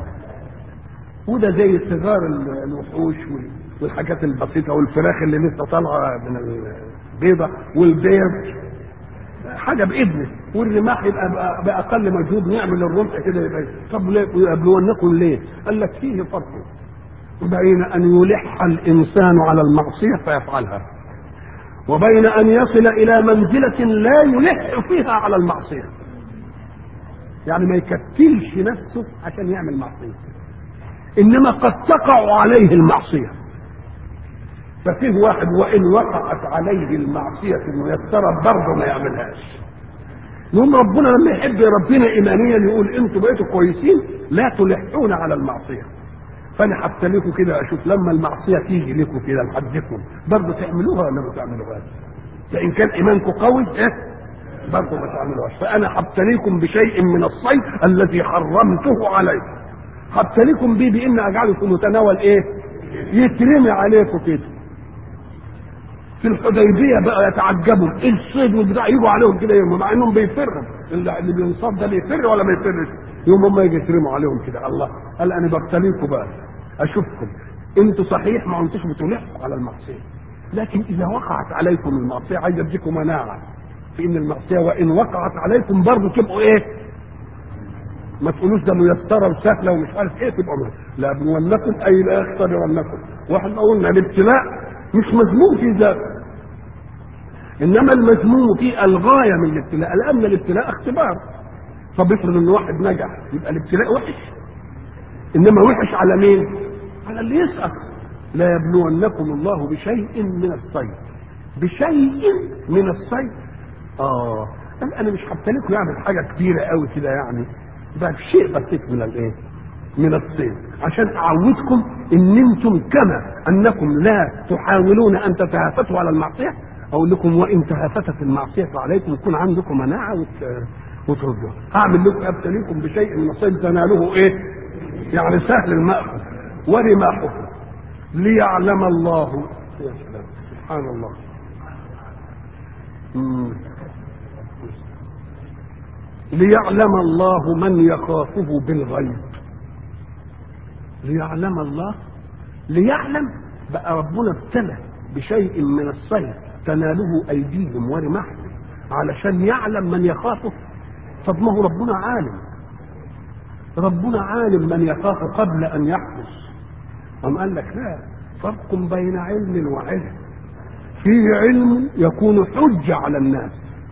وده زي صغار الوحوش وال- والحاجات البسيطه والفراخ اللي لسه طالعه من البيضه والبيض حاجه باذنه والرماح يبقى بأ- باقل مجهود نعمل الرمح كده يبقى طب ليه يبلونكم ليه؟ قال لك فيه فرق بين ان يلح الانسان على المعصيه فيفعلها وبين ان يصل الى منزله لا يلح فيها على المعصيه يعني ما يكتلش نفسه عشان يعمل معصيه انما قد تقع عليه المعصيه ففيه واحد وان وقعت عليه المعصيه ميسره برضه ما يعملهاش يوم ربنا لما يحب ربنا ايمانيا يقول انتوا بقيتوا كويسين لا تلحون على المعصيه فانا هبتليكوا كده اشوف لما المعصيه تيجي لكم كده لحدكم برضه تعملوها ولا ما تعملوهاش فان كان ايمانكم قوي ايه برضه ما تعملوهاش فانا هبتليكم بشيء من الصيد الذي حرمته عليكم هبتليكم بيه بان اجعلكم متناول ايه يترمي عليكم كده في الحديبيه بقى يتعجبوا ايه الصيد والبتاع يجوا عليهم كده يوم مع انهم بيفروا اللي اللي بينصاب ده بيفر ولا ما يفرش يوم هم يجي يترموا عليهم كده الله قال انا ببتليكم بقى اشوفكم انتوا صحيح ما انتوش بتلحوا على المعصيه لكن اذا وقعت عليكم المعصيه عايز اديكم مناعه في ان المعصيه وان وقعت عليكم برضه تبقوا ايه ما تقولوش ده ميسره وسهله ومش عارف ايه تبقى من. لا ابلونكم اي لا يختبرنكم واحنا قلنا الابتلاء مش مذموم في ذاته انما المذموم في الغايه من الابتلاء لان الابتلاء اختبار طب افرض ان واحد نجح يبقى الابتلاء وحش انما وحش على مين؟ على اللي يسأل لا يبلونكم الله بشيء من الصيد بشيء من الصيد اه قال انا مش هبتليكم يعني حاجه كبيره قوي كده يعني بقى شيء بسيط من الايه؟ من الصيد عشان اعودكم ان انتم كما انكم لا تحاولون ان تتهافتوا على المعصيه اقول لكم وان تهافتت المعصيه عليكم يكون عندكم مناعه وت... وتردوا هعمل لكم ابتليكم بشيء من الصيد تنالوه ايه؟ يعني سهل المأخذ ورماحكم ليعلم الله يا سلام سبحان الله مم. ليعلم الله من يخافه بالغيب ليعلم الله ليعلم بقى ربنا ابتلى بشيء من الصيد تناله ايديهم ورماحهم علشان يعلم من يخافه طب ما هو ربنا عالم ربنا عالم من يخاف قبل ان يحدث أم قال لك لا فرق بين علم وعلم فيه علم يكون حجة على الناس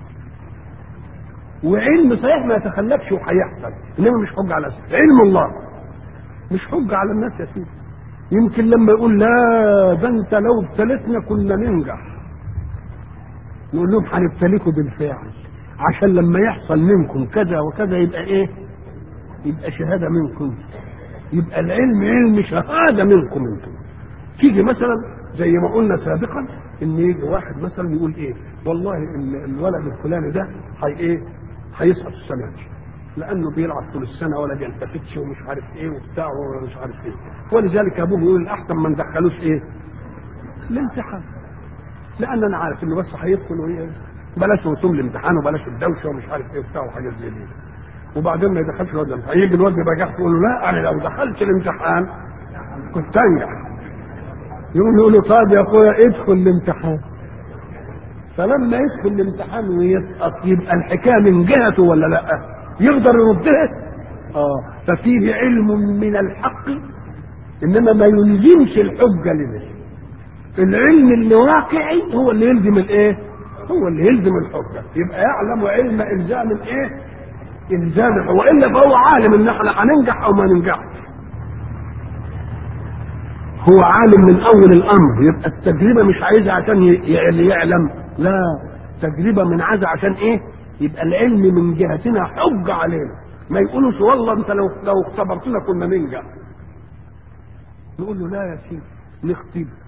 وعلم صحيح ما يتخلفش وهيحصل انما مش حجة على الناس علم الله مش حجة على الناس يا سيدي يمكن لما يقول لا ده انت لو ابتلتنا كنا ننجح نقول لهم هنبتليكوا بالفعل عشان لما يحصل منكم كذا وكذا يبقى ايه يبقى شهادة منكم يبقى العلم علم شهادة منكم انتم تيجي مثلا زي ما قلنا سابقا ان يجي واحد مثلا يقول ايه والله ال- الولد الفلاني ده هي ايه هيسقط السنه دي لانه بيلعب طول السنه ولا بيلتفتش ومش عارف ايه وبتاع ومش عارف ايه ولذلك ابوه يقول الاحسن ما ندخلوش ايه الامتحان لان انا عارف انه بس هيدخل وايه بلاش رسوم الامتحان وبلاش الدوشه ومش عارف ايه وبتاع وحاجات زي دي وبعدين ما يدخلش الواد الامتحان يجي الواد بقى تقول له لا انا لو دخلت الامتحان كنت انجح يقوم يقول له طيب يا اخويا ادخل الامتحان فلما يدخل الامتحان ويسقط يبقى الحكايه من جهته ولا لا؟ يقدر يردها؟ اه ففيه علم من الحق انما ما يلزمش الحجه لذلك العلم اللي واقعي هو اللي يلزم الايه؟ هو اللي يلزم الحجه يبقى يعلم علم الزام الايه؟ الزام والا فهو عالم ان احنا هننجح او ما ننجحش هو عالم من اول الامر يبقى التجربه مش عايزها عشان ي- ي- يعلم لا تجربه من عايزها عشان ايه يبقى العلم من جهتنا حجه علينا ما يقولوش والله انت لو لو اختبرتنا كنا ننجح نقول له لا يا سيدي نختبر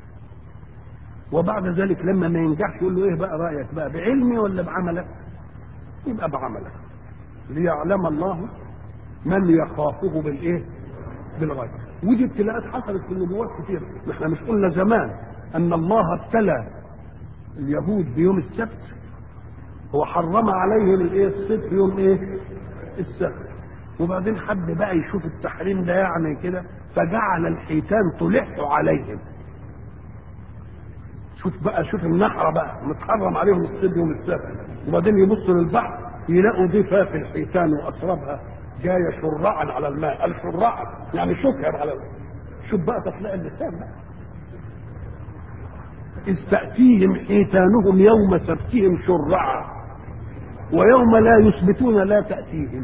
وبعد ذلك لما ما ينجحش يقول له ايه بقى رايك بقى بعلمي ولا بعملك يبقى بعملك ليعلم الله من يخافه بالايه بالغيب ودي ابتلاءات حصلت في النبوات كتير احنا مش قلنا زمان ان الله ابتلى اليهود بيوم السبت هو حرم عليهم الايه الصيد في يوم ايه السبت وبعدين حب بقى يشوف التحريم ده يعني كده فجعل الحيتان تلح عليهم شوف بقى شوف النحرة بقى متحرم عليهم الصيد يوم السبت وبعدين يبصوا للبحر يلاقوا ضفاف الحيتان واسرابها جايه شرعا على الماء الشرعا يعني شكر على الماء شوف بقى تطلع اللسان بقى إذ تأتيهم حيتانهم يوم سبتهم شرعا ويوم لا يثبتون لا تأتيهم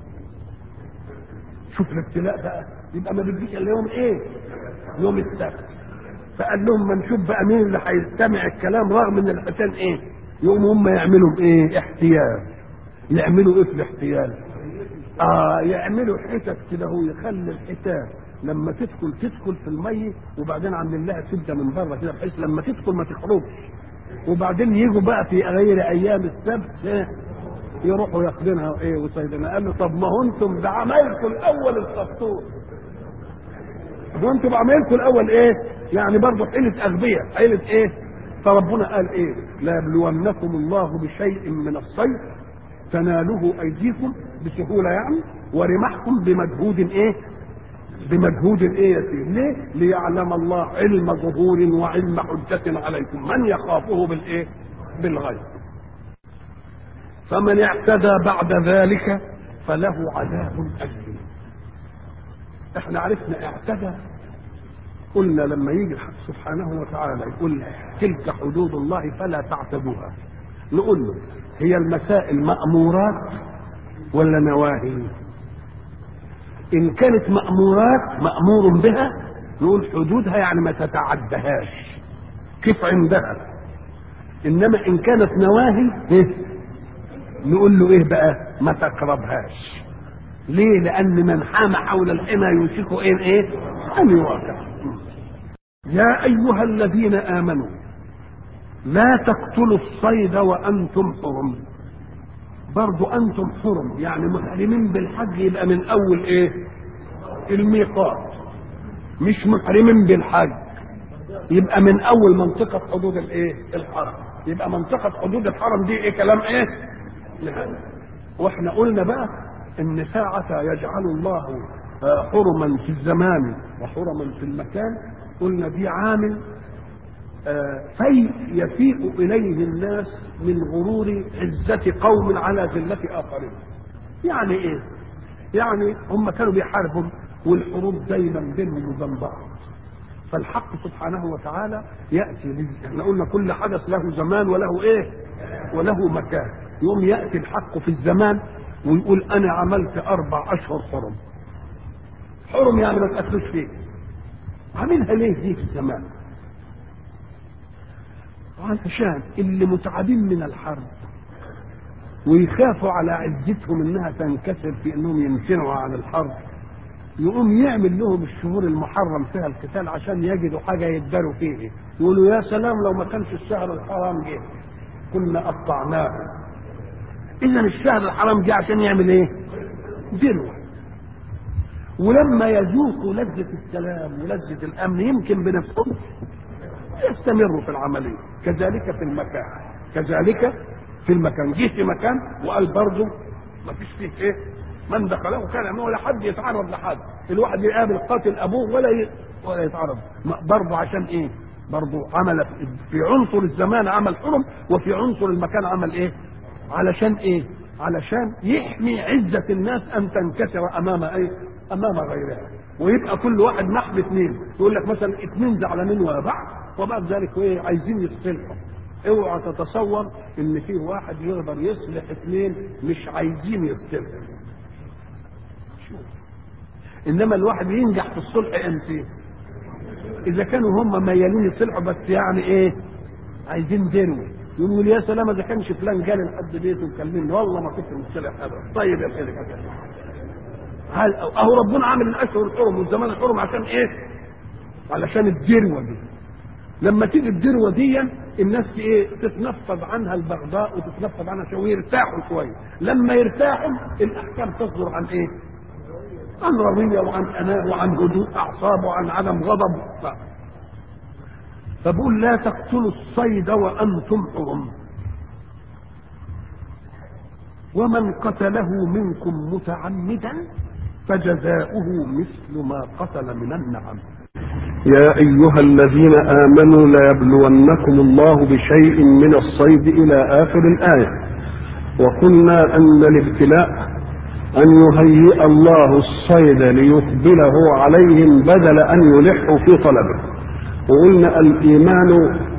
شوف الابتلاء بقى يبقى ما بيجيش الا يوم ايه؟ يوم السبت فقال لهم ما نشوف بقى مين اللي هيستمع الكلام رغم ان الحيتان ايه؟ يقوم هم يعملوا بايه؟ احتيال يعملوا ايه في الاحتيال؟ اه يعملوا حتت كده هو يخلي الحيتان لما تدخل تدخل في الميه وبعدين عاملين لها سده من بره كده بحيث لما تدخل ما تخرجش وبعدين يجوا بقى في غير ايام السبت إيه؟ يروحوا ياخدينها ايه وصيدنا قال له طب ما هو انتم بعملكم الاول الخطوط وانتم بعملكم الاول ايه يعني برضه حيله اغبياء حيله ايه فربنا قال ايه لا يبلونكم الله بشيء من الصيد تناله ايديكم بسهوله يعني ورمحكم بمجهود ايه بمجهود ايه يسير ليه ليعلم الله علم ظهور وعلم حجة عليكم من يخافه بالايه بالغيب فمن اعتدى بعد ذلك فله عذاب أليم احنا عرفنا اعتدى قلنا لما يجي الحق سبحانه وتعالى يقول تلك حدود الله فلا تعتدوها نقول له هي المسائل مأمورات ولا نواهي إن كانت مأمورات مأمور بها نقول حدودها يعني ما تتعدهاش كيف عندها إنما إن كانت نواهي إيه؟ نقول له إيه بقى ما تقربهاش ليه لأن من حام حول الحمى يوشك إيه إيه أن يواقع يا أيها الذين آمنوا لا تقتلوا الصيد وأنتم حرم برضو أنتم حرم يعني محرمين بالحج يبقى من أول إيه الميقات مش محرمين بالحج يبقى من اول منطقه حدود الايه الحرم يبقى منطقه حدود الحرم دي ايه كلام ايه نهائي واحنا قلنا بقى ان ساعة يجعل الله حرما في الزمان وحرما في المكان قلنا دي عامل في يفيء اليه الناس من غرور عزة قوم على ذلة اخرين يعني ايه يعني هم كانوا بيحاربوا والحروب دايما بينهم وبين بعض فالحق سبحانه وتعالى ياتي لي احنا قلنا كل حدث له زمان وله ايه وله مكان يوم ياتي الحق في الزمان ويقول انا عملت اربع اشهر حرم حرم يعني ما تقتلوش فيه عاملها ليه دي في الزمان علشان اللي متعبين من الحرب ويخافوا على عزتهم انها تنكسر في انهم يمتنعوا عن الحرب يقوم يعمل لهم الشهور المحرم فيها القتال عشان يجدوا حاجه يداروا فيه يقولوا يا سلام لو ما كانش الشهر الحرام جه كنا قطعناه اذا الشهر الحرام جه عشان يعمل ايه ذروه ولما يذوقوا لذة السلام ولذة الأمن يمكن بنفسهم يستمروا في العملية كذلك في المكان كذلك في المكان جه في مكان وقال برضه ما فيش فيه ايه من دخله كان انه ولا حد يتعرض لحد الواحد يقابل قاتل ابوه ولا ي... ولا يتعرض برضه عشان ايه برضه عمل في عنصر الزمان عمل حرم وفي عنصر المكان عمل ايه علشان ايه علشان يحمي عزة الناس ان تنكسر امام ايه امام غيرها ويبقى كل واحد محب اثنين يقول لك مثلا اثنين زعلانين ورا بعض وبعد ذلك ايه عايزين يصلحوا اوعى تتصور ان في واحد يقدر يصلح اثنين مش عايزين يصلحوا انما الواحد ينجح في الصلح امتى اذا كانوا هم ميالين يصلحوا بس يعني ايه عايزين دروي يقول يا سلام اذا كانش فلان جالي لحد بيته وكلمني والله ما كنت مصلح ابدا طيب يا خير هل اهو ربنا عامل الاشهر الحرم والزمان الحرم عشان ايه علشان الدروه دي لما تيجي الدروه دي الناس ايه تتنفض عنها البغضاء وتتنفض عنها شويه ويرتاحوا شويه لما يرتاحوا الاحكام تصدر عن ايه عن رضيه وعن اناء وعن هدوء اعصاب وعن عدم غضب لا. فبقول لا تقتلوا الصيد وانتم حرم ومن قتله منكم متعمدا فجزاؤه مثل ما قتل من النعم يا أيها الذين آمنوا ليبلونكم الله بشيء من الصيد إلى آخر الآية وقلنا أن الابتلاء أن يهيئ الله الصيد ليقبله عليهم بدل أن يلحوا في طلبه وقلنا الإيمان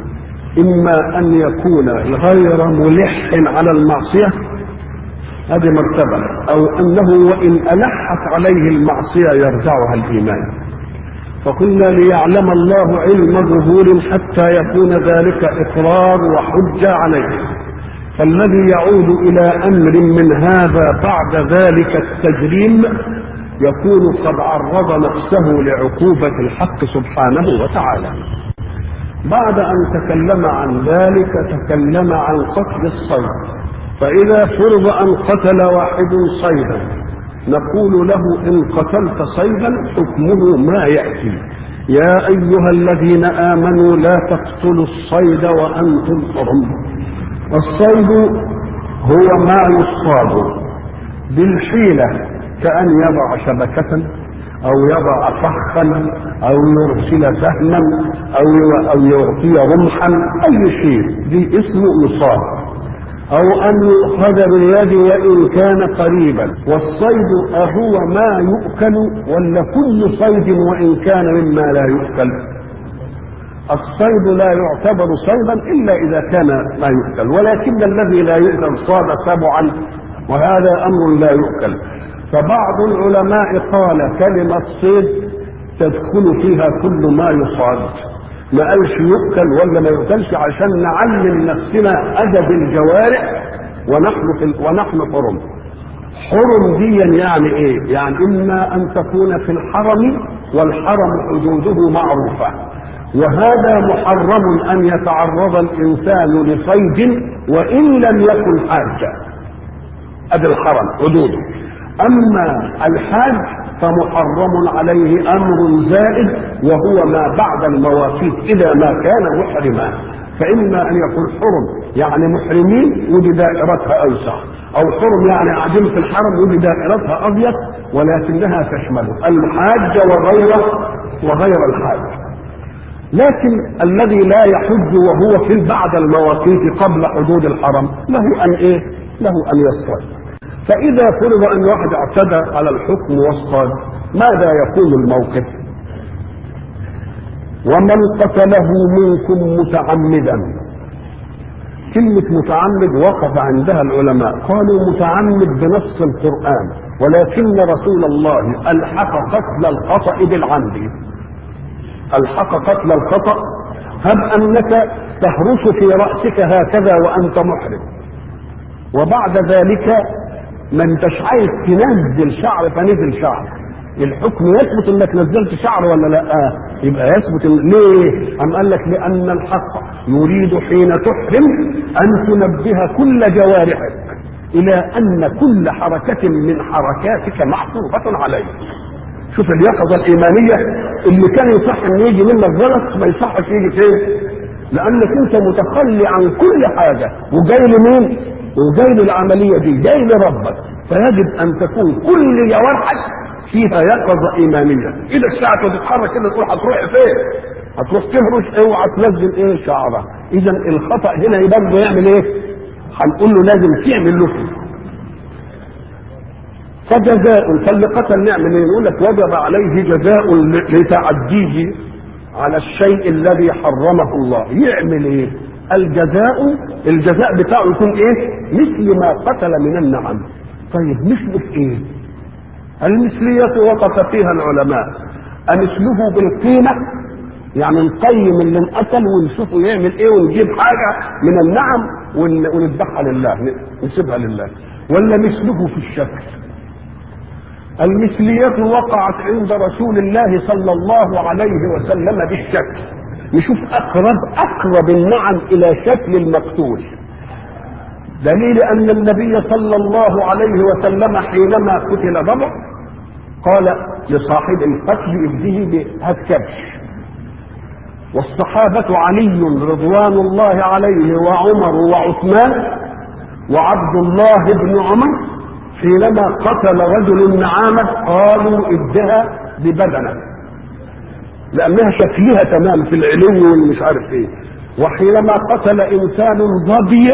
إما أن يكون غير ملح على المعصية هذه مرتبة أو أنه وإن ألحت عليه المعصية يرجعها الإيمان فقلنا ليعلم الله علم ظهور حتى يكون ذلك إقرار وحجة عليه فالذي يعود إلى أمر من هذا بعد ذلك التجريم يكون قد عرض نفسه لعقوبة الحق سبحانه وتعالى بعد أن تكلم عن ذلك تكلم عن قتل الصيد فإذا فرض أن قتل واحد صيدا نقول له إن قتلت صيدا حكمه ما يأتي يا أيها الذين آمنوا لا تقتلوا الصيد وأنتم حرم الصيد هو ما يصطاد بالحيلة كأن يضع شبكة أو يضع فخا أو يرسل سهما أو أو يعطي رمحا أي شيء دي اسمه يصاد أو أن يؤخذ باليد وإن كان قريبا والصيد أهو ما يؤكل ولا كل صيد وإن كان مما لا يؤكل الصيد لا يعتبر صيدا إلا إذا كان ما يؤكل ولكن الذي لا يؤكل صاد سبعا وهذا أمر لا يؤكل فبعض العلماء قال كلمة صيد تدخل فيها كل ما يصاد ما قالش يؤكل ولا ما يؤكلش عشان نعلم نفسنا ادب الجوارح ونحن في ونحن حرم حرم دي يعني ايه يعني اما ان تكون في الحرم والحرم حدوده معروفه وهذا محرم ان يتعرض الانسان لصيد وان لم يكن حاجه ادي الحرم حدوده اما الحاج فمحرم عليه امر زائد وهو ما بعد المواقيت اذا ما كان محرما فاما ان يكون حرم يعني محرمين ودي دائرتها اوسع او حرم يعني قاعدين في الحرم ودي دائرتها اضيق ولكنها تشمل الحاج وغير وغير الحاج لكن الذي لا يحج وهو في بعد المواقيت قبل حدود الحرم له ان ايه؟ له ان يصطاد. فاذا فرض ان واحد اعتدى على الحكم واصطاد ماذا يكون الموقف؟ ومن قتله منكم متعمدا كلمة متعمد وقف عندها العلماء قالوا متعمد بنص القرآن ولكن رسول الله ألحق قتل الخطأ بالعمد الحق قتل الخطأ هب أنك تهرس في رأسك هكذا وأنت محرم وبعد ذلك ما انتش عايز تنزل شعر فنزل شعر الحكم يثبت انك نزلت شعر ولا لا آه. يبقى يثبت إن... ليه ام قال لك لان الحق يريد حين تحرم ان تنبه كل جوارحك الى ان كل حركه من حركاتك محسوبه عليك شوف اليقظه الايمانيه اللي كان يصح ان يجي منك غلط ما يصحش يجي فين لانك انت متخلي عن كل حاجه وجاي لمين وجاي للعمليه دي جاي لربك فيجب ان تكون كل جوارحك فيها يقظه ايمانيه اذا الساعه تتحرك كده تقول هتروح فين هتروح تهرش اوعى تنزل ايه شعرها اذا الخطا هنا برضه يعمل ايه هنقول له لازم تعمل له فيه فجزاء فاللي قتل نعمل ايه يقول لك وجب عليه جزاء لتعديه على الشيء الذي حرمه الله يعمل ايه الجزاء الجزاء بتاعه يكون ايه مثل ما قتل من النعم طيب مثله في ايه المثلية وقف فيها العلماء أمثله بالقيمة يعني نقيم اللي انقتل ونشوفه يعمل ايه ونجيب حاجة من النعم ونذبحها لله نسيبها لله ولا مثله في الشكل المثلية وقعت عند رسول الله صلى الله عليه وسلم بالشكل نشوف أقرب أقرب النعم إلى شكل المقتول دليل أن النبي صلى الله عليه وسلم حينما قتل ضبع قال لصاحب القتل ابنه بهات كبش والصحابة علي رضوان الله عليه وعمر وعثمان وعبد الله بن عمر حينما قتل رجل النعامة قالوا ادها ببدنه لأنها شكلها تمام في العلو والمش عارف ايه وحينما قتل إنسان ظبي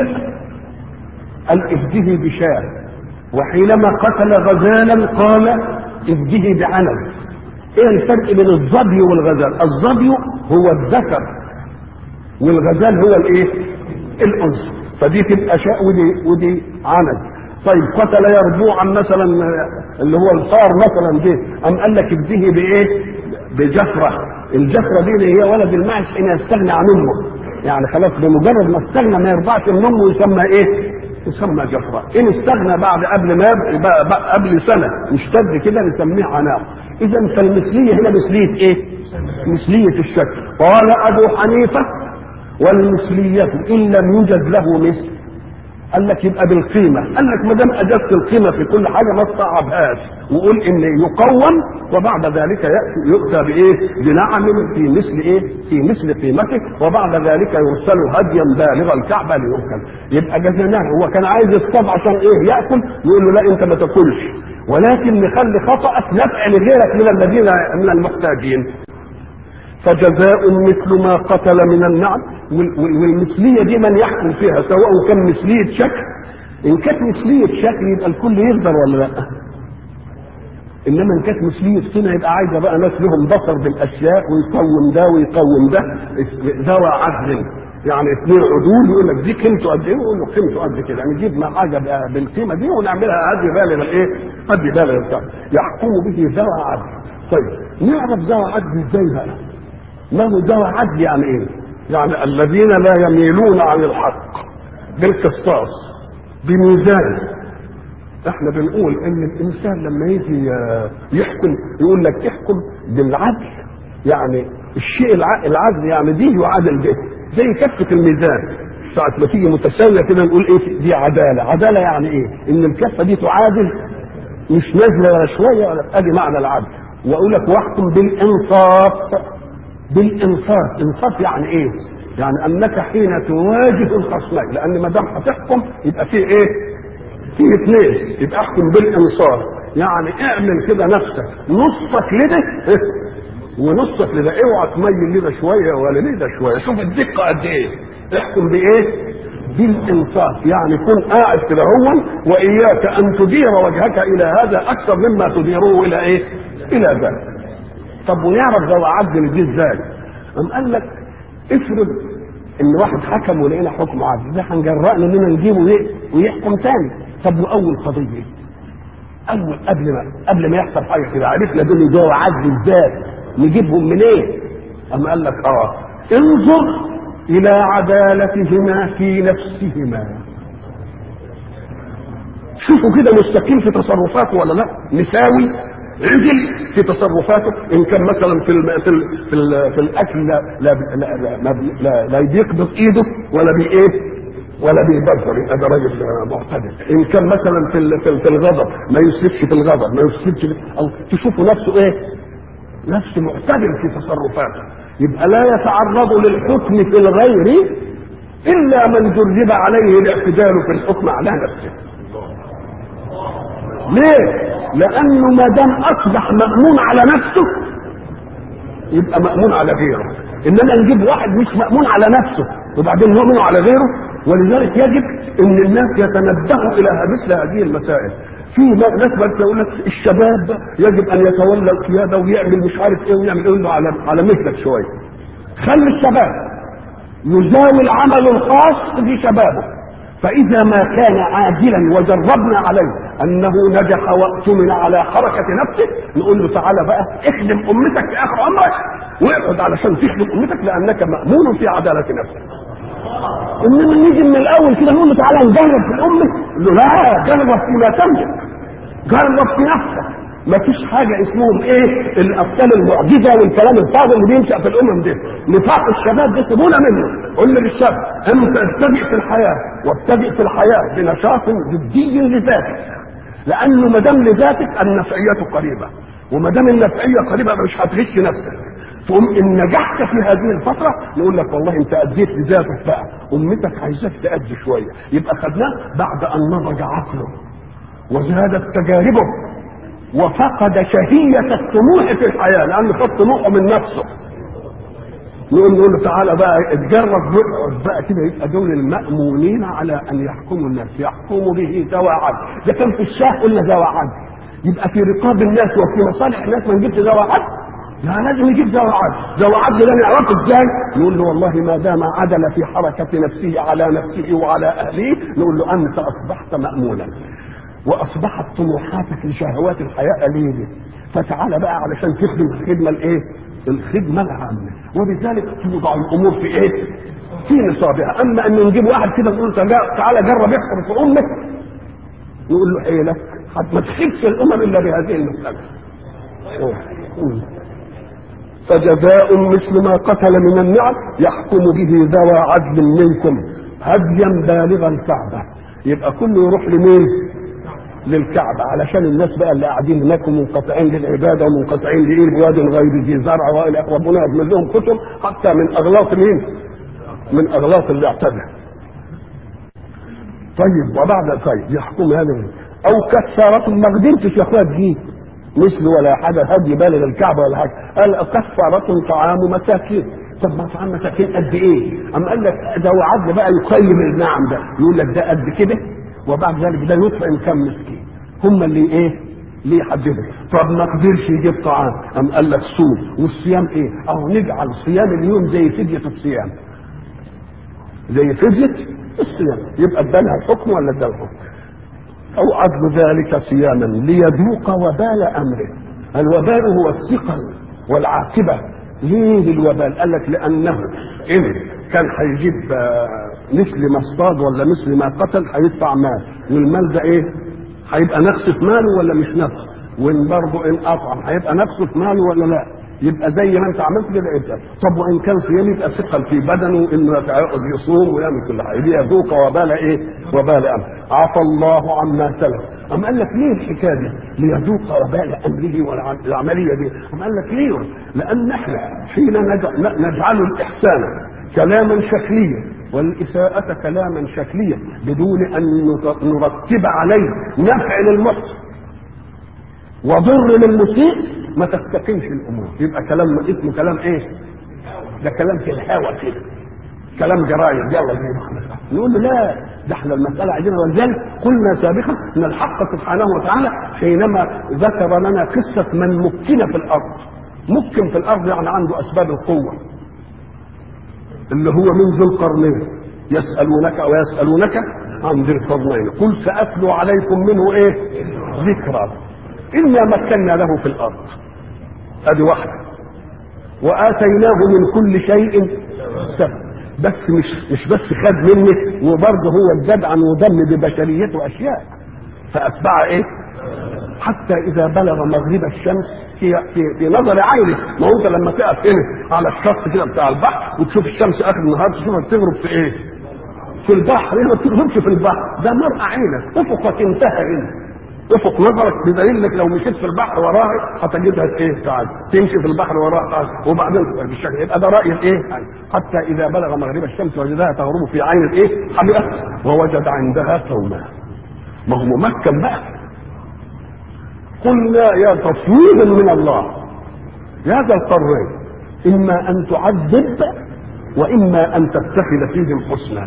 قال افده بشاه وحينما قتل غزالا قال افده بعنب ايه الفرق بين الظبي والغزال الظبي هو الذكر والغزال هو الايه الانثى فدي تبقى شاء ودي ودي عنب طيب قتل يربوعا مثلا اللي هو الفار مثلا ده ام قال لك ابده بايه بجفره الجفره دي اللي هي ولد المعز ان يستغني عن امه يعني خلاص بمجرد ما استغنى ما يرضعش من امه يسمى ايه يسمى جفرة إن استغنى بعد قبل ما قبل سنة يشتد كده نسميه عناق إذا فالمثلية هنا مثلية إيه؟ مثلية الشكل قال أبو حنيفة والمثلية إن لم يوجد له مثل قال لك يبقى بالقيمة قال لك ما دام أجزت القيمة في كل حاجة ما تصعبهاش وقول إن يقوم وبعد ذلك يأتي يؤتى بإيه؟ بنعم في مثل إيه؟ في مثل قيمته وبعد ذلك يرسل هديا بالغ الكعبة ليؤكل يبقى جزيناه هو كان عايز يصطاد عشان إيه؟ يأكل يقول له لا أنت ما تاكلش ولكن نخلي خطأك نفع لغيرك من الذين من المحتاجين فجزاء مثل ما قتل من النعم والمثلية دي من يحكم فيها سواء كان مثلية شكل إن كانت مثلية شكل يبقى الكل يقدر ولا لا إنما إن كانت مثلية قيمة يبقى عايزة بقى ناس لهم بصر بالأشياء ويقوم ده ويقوم ده ذوى عدل يعني اثنين عدول يقول لك دي قيمته قد ايه يقول له قيمته قد كده يعني نجيب ما حاجه بالقيمه دي ونعملها هدي بالغ الايه؟ هدي بالغ بتاع يحكم به ذوى عدل طيب نعرف ذوى عدل ازاي بقى؟ ما هو ذوى عدل يعني ايه؟ يعني الذين لا يميلون عن الحق بالقسطاس بميزان احنا بنقول ان الانسان لما يجي يحكم يقول لك احكم بالعدل يعني الشيء العدل يعني دي يعادل به زي كفة الميزان ساعة ما تيجي متساوية كده نقول ايه دي عدالة عدالة يعني ايه ان الكفة دي تعادل مش نازله ولا شويه ولا ادي معنى العدل واقول لك واحكم بالانصاف بالانصاف انصاف يعني ايه يعني انك حين تواجه الخصمين لان ما دام هتحكم يبقى فيه ايه فيه اثنين يبقى احكم بالانصاف يعني اعمل كده نفسك نصك لده ونصك لده اوعى تميل لده شويه ولا لده شويه شوف الدقه قد ايه احكم بايه بالانصاف يعني كن قاعد كده هو واياك ان تدير وجهك الى هذا اكثر مما تديره الى ايه الى ذاك طب ونعرف لو عدل دي ازاي قام قال لك افرض ان واحد حكم ولقينا حكم عدل ده هنجرأنا اننا نجيبه ويحكم تاني طب واول قضيه اول قبل ما قبل ما يحصل حاجه كده عرفنا دول يجوا عدل ازاي نجيبهم منين إيه؟ اما قال لك اه انظر الى عدالتهما في نفسهما شوفوا كده مستقيم في تصرفاته ولا لا مساوي عدل في تصرفاته ان كان مثلا في ال في ال في, ال في الاكل لا لا لا, لا, لا, لا بيقبض ايده ولا بي ايه ولا بيبذر يبقى ده راجل معتدل ان كان مثلا في ال في, ال في الغضب ما يسلفش في الغضب ما يسلفش او تشوفوا نفسه ايه نفسه معتدل في تصرفاته يبقى لا يتعرض للحكم في الغير الا من جرب عليه الاعتدال في الحكم على نفسه ليه لانه ما دام اصبح مامون على نفسه يبقى مامون على غيره انما نجيب واحد مش مامون على نفسه وبعدين نؤمن على غيره ولذلك يجب ان الناس يتنبهوا الى مثل هذه المسائل في ناس بس يقول لك الشباب يجب ان يتولى القياده ويعمل مش عارف ايه ويعمل ايه له على على مثلك شويه خلي الشباب يزاوي العمل الخاص في شبابه فإذا ما كان عاجلا وجربنا عليه أنه نجح واؤتمن على حركة نفسه نقول له تعالى بقى اخدم أمتك في آخر عمرك واقعد علشان تخدم أمتك لأنك مأمون في عدالة نفسك. إنما نيجي من الأول كده نقول له تعالى نجرب في الأمة نقول له لا جرب فيما تملك جرب في نفسك ما فيش حاجة اسمهم ايه الأبطال المعجزة والكلام الفاضي اللي بينشأ في الأمم دي نفاق الشباب ده سيبونا منه قول للشاب أنت ابتدئ في الحياة وابتدئ في الحياة بنشاط جدي لذاتك لأنه ما دام لذاتك النفعية قريبة وما دام النفعية قريبة مش هتغش نفسك تقوم ان نجحت في هذه الفترة نقول لك والله انت اديت لذاتك بقى امتك عايزاك تأدي شوية يبقى خدناه بعد ان نضج عقله وزادت تجاربه وفقد شهية الطموح في الحياة لأنه خد طموحه من نفسه نقول نقول له تعالى بقى اتجرب واقعد بقى كده يبقى دول المأمونين على أن يحكموا الناس يحكموا به ذوى عدل ده كان في الشاه قلنا ذوى عدل يبقى في رقاب الناس وفي مصالح الناس ما نجيبش ذوى عدل لا لازم يجيب ذوى عدل ذوى عدل ده نعرفه ازاي نقول له والله ما دام عدل في حركة نفسه على نفسه وعلى أهله نقول له أنت أصبحت مأمونا واصبحت طموحاتك لشهوات الحياه قليله فتعالى بقى علشان تخدم الخدمه الايه؟ الخدمه العامه وبذلك توضع الامور في ايه؟ في نصابها اما ان نجيب واحد كده نقول له تعالى جرب يحكم في امك نقول له حيلك ما تخدش الامم الا بهذه المساله فجزاء مثل ما قتل من النعم يحكم به ذوى عدل منكم هديا بالغ الكعبه يبقى كله يروح لمين؟ للكعبة علشان الناس بقى اللي قاعدين هناك منقطعين للعبادة ومنقطعين لإيه بواد غير ذي زرع وإلى ربنا يضمن لهم كتب حتى من أغلاط مين؟ من أغلاط اللي اعتدى. طيب وبعد طيب يحكم هذا أو كفارة ما قدرتش يا أخويا تجيب مثل ولا حاجة هدي بالغ الكعبة ولا حاجة قال كفارة طعام مساكين طب ما طعام مساكين قد ايه؟ أما قال لك ده وعد بقى يقيم النعم ده يقول لك ده قد كده وبعد ذلك ده يطعم كم مسكين هم اللي ايه اللي يحددوا طب ما قدرش يجيب طعام ام قال لك صوم والصيام ايه او نجعل صيام اليوم زي فدية الصيام زي فدية الصيام يبقى ادالها الحكم ولا ادالها الحكم او عدل ذلك صياما ليذوق وبال امره الوبال هو الثقل والعاقبة ليه الوبال قال لك لانه ان كان هيجيب مثل ما اصطاد ولا مثل ما قتل هيدفع مال والمال ده ايه هيبقى نقص في ماله ولا مش نقص وان برضه ان اطعم هيبقى نقص في ماله ولا لا يبقى زي ما انت عملت كده يبقى طب وان كان صيام يبقى ثقل في بدنه انه يتعقد يصوم ويعمل كل حاجه ليذوق وبال ايه؟ وبال امر عفى الله عما سلف أم قال لك ليه الحكايه دي؟ ليذوق وبال امره والعمليه دي، أم قال لك ليه؟ لان احنا حين نجعل الاحسان كلاما شكليا والاساءة كلاما شكليا بدون ان نرتب عليه نفع للمحسن وضر للمسيء ما تستقيمش الامور يبقى كلام اسمه كلام ايه ده كلام في الهوى كده كلام جرايد يلا زي ما احنا نقول له لا ده احنا المساله عندنا ولذلك قلنا سابقا ان الحق سبحانه وتعالى حينما ذكر لنا قصه من مكن في الارض مكن في الارض يعني عنده اسباب القوه اللي هو من ذو القرنين يسالونك ويسالونك عن ذي القرنين قل ساتلو عليكم منه ايه ذكرى إنا مكنا له في الأرض أدي واحدة وآتيناه من كل شيء سبب بس مش مش بس خد منك وبرضه هو ازداد عن ودم ببشريته أشياء فأتبع إيه؟ حتى إذا بلغ مغرب الشمس في في, في نظر عينه ما هو أنت لما تقف هنا على الشط كده بتاع البحر وتشوف الشمس آخر النهار تشوفها بتغرب في إيه؟ في البحر هنا ما بتغربش في البحر ده مرأى عينك أفقك انتهى هنا افق نظرك بدليل انك لو مشيت في البحر وراها هتجدها ايه تعال تمشي في البحر وراها تعال وبعدين بالشكل يبقى ده راي الايه حتى اذا بلغ مغرب الشمس وجدها تغرب في عين الايه حمئه ووجد عندها قوما ما هو ممكن بقى قلنا يا تفويض من الله يا ذا القرين اما ان تعذب واما ان تتخذ فيهم حسنا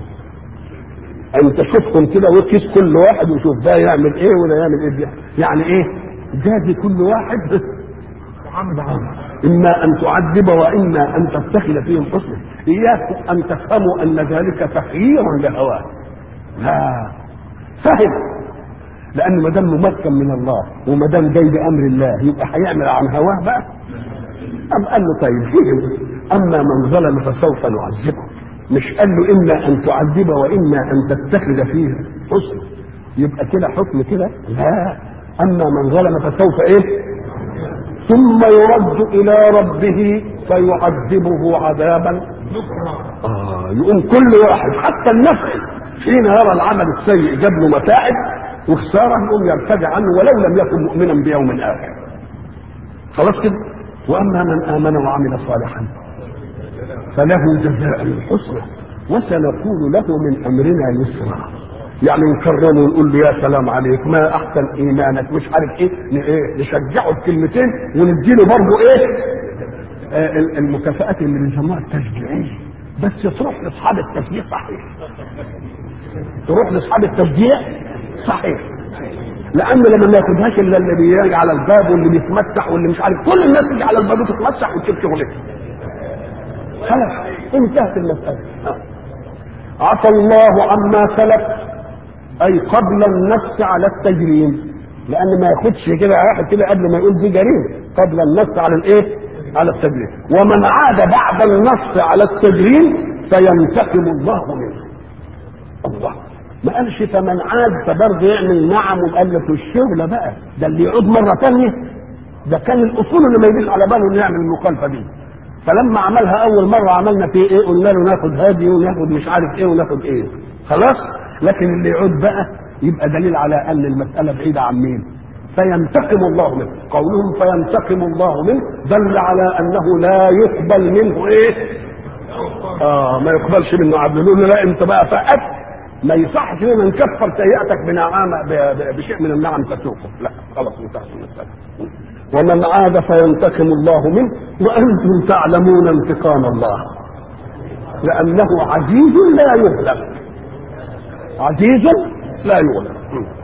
ان تشوفهم كده وتقيس كل واحد وشوف ده يعمل ايه ولا يعمل ايه ده يعني ايه جازي كل واحد بعمل اما ان تعذب واما ان تتخذ فيهم حسنا اياكم ان تفهموا ان ذلك تخيير لهواه لا فهم لان ما دام ممكن من الله وما دام جاي بامر الله يبقى هيعمل عن هواه بقى ام قال له طيب فهم اما من ظلم فسوف نعذبه مش قال له اما ان تعذب واما ان تتخذ فيه حسن يبقى كده حكم كده لا اما من ظلم فسوف ايه ثم يرد الى ربه فيعذبه عذابا آه يقوم كل واحد حتى النفع حين يرى العمل السيء جاب له متاعب وخساره يقوم يرتدع عنه ولو لم يكن مؤمنا بيوم اخر خلاص كده واما من امن وعمل صالحا فله جزاء الحسنى وسنقول له من امرنا يسرا يعني نكرمه ونقول له يا سلام عليك ما احسن ايمانك مش عارف ايه ايه نشجعه بكلمتين ونديله برضه ايه آه المكافآت اللي بنسموها التشجيعيه بس تروح لاصحاب التشجيع صحيح تروح لاصحاب التشجيع صحيح لان لما ما ياخدهاش الا اللي بيجي على الباب واللي بيتمسح واللي مش عارف كل الناس تيجي على الباب وتتمسح وتشوف شغلتها خلاص انتهت المسألة عفى الله عما سلف أي قبل النص على التجريم لأن ما ياخدش كده واحد كده قبل ما يقول دي جريمة قبل النص على الإيه؟ على التجريم ومن عاد بعد النص على التجريم فينتقم الله منه الله ما قالش فمن عاد فبرضه يعمل نعم وقال له في الشغل بقى ده اللي يعود مرة ثانية ده كان الأصول اللي ما يجيش على باله إنه يعمل المخالفة دي فلما عملها اول مره عملنا فيه ايه قلنا له ناخد هادي وناخد مش عارف ايه وناخد ايه خلاص لكن اللي يعود بقى يبقى دليل على ان المساله بعيده عن مين فينتقم الله منه قولهم فينتقم الله منه دل على انه لا يقبل منه ايه اه ما يقبلش منه عبد له لا انت بقى فقدت ما يصحش لنا نكفر سيئتك بنعامة بشيء من النعم تسوقه لا خلاص انتهت المسألة ومن عاد فينتقم الله منه وانتم تعلمون انتقام الله لانه عزيز لا يغلب عزيز لا يغلب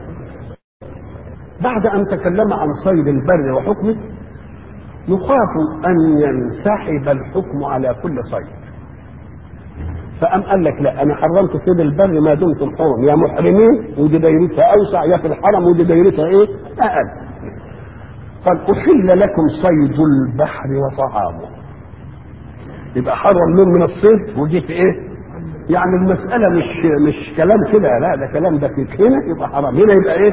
بعد ان تكلم عن صيد البر وحكمه يخاف ان ينسحب الحكم على كل صيد فقام قال لك لا انا حرمت صيد البر ما دمتم حرم يا محرمين ودي دايرتها اوسع يا في الحرم ودي دايرتها ايه؟ اقل قال احل لكم صيد البحر وطعامه يبقى حرم لهم من الصيد ودي في ايه؟ يعني المسألة مش مش كلام كده لا ده كلام دقيق هنا يبقى حرام هنا يبقى ايه؟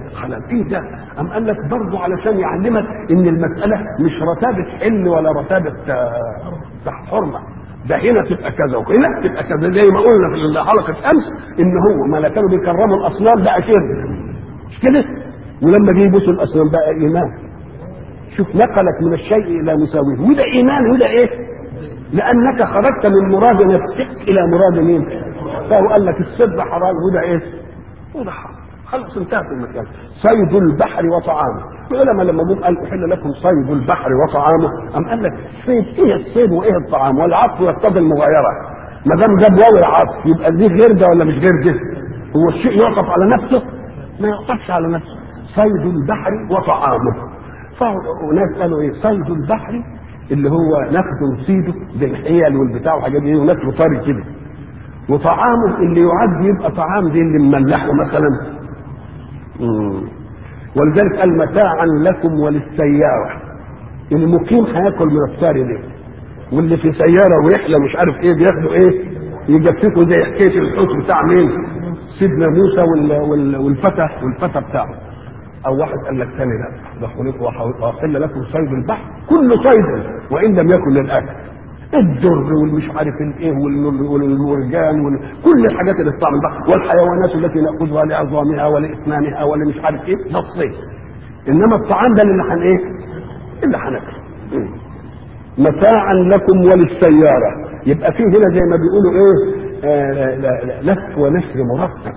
حلال ايه ده ام قال لك برضه علشان يعلمك ان المساله مش رتابه حل ولا رتابه آه، حرمه ده هنا تبقى كذا وهنا تبقى كذا زي ما قلنا في حلقه امس ان هو ما لا كانوا بيكرموا الاصنام بقى شرك مش كده ولما جه يبوسوا الاصنام بقى ايمان شوف نقلك من الشيء الى مساويه وده ايمان وده ايه لانك خرجت من مراد نفسك الى مراد مين فهو قال لك الصدق حرام وده ايه وده حرام خلاص انتهت المسألة صيد البحر وطعامه العلماء لما جم قال احل لكم صيد البحر وطعامه ام قال لك صيد ايه الصيد وايه الطعام والعطف يقتضي المغايره ما دام جاب واو العطف يبقى دي غير ده ولا مش غير ده هو الشيء يعطف على نفسه ما يعطفش على نفسه صيد البحر وطعامه فناس قالوا ايه صيد البحر اللي هو ناخده نصيده بالحيل والبتاع والحاجات دي وناكله طري كده وطعامه اللي يعد يبقى طعام زي اللي مملحه مثلا مم. ولذلك قال متاعا لكم وللسيارة المقيم هياكل من الطاري ده واللي في سيارة ورحلة مش عارف ايه بياخدوا ايه يجففوا زي حكاية الحوت بتاع مين سيدنا موسى وال- وال- والفتى والفتى بتاعه او واحد قال لك ثاني لا ده خلق واحل لكم صيد البحر كل صيد وان لم يكن للاكل الدر والمش عارف الايه وال- والمرجان وكل الحاجات اللي بتطلع من البحر والحيوانات التي ناخذها لعظامها ولاسنانها ولمش عارف ايه ده الصيد انما الطعام ده اللي هن ايه؟ اللي هناكله مم. متاعا لكم وللسياره يبقى فيه هنا زي ما بيقولوا ايه آه لا- لا- لا- لف ونشر مرتب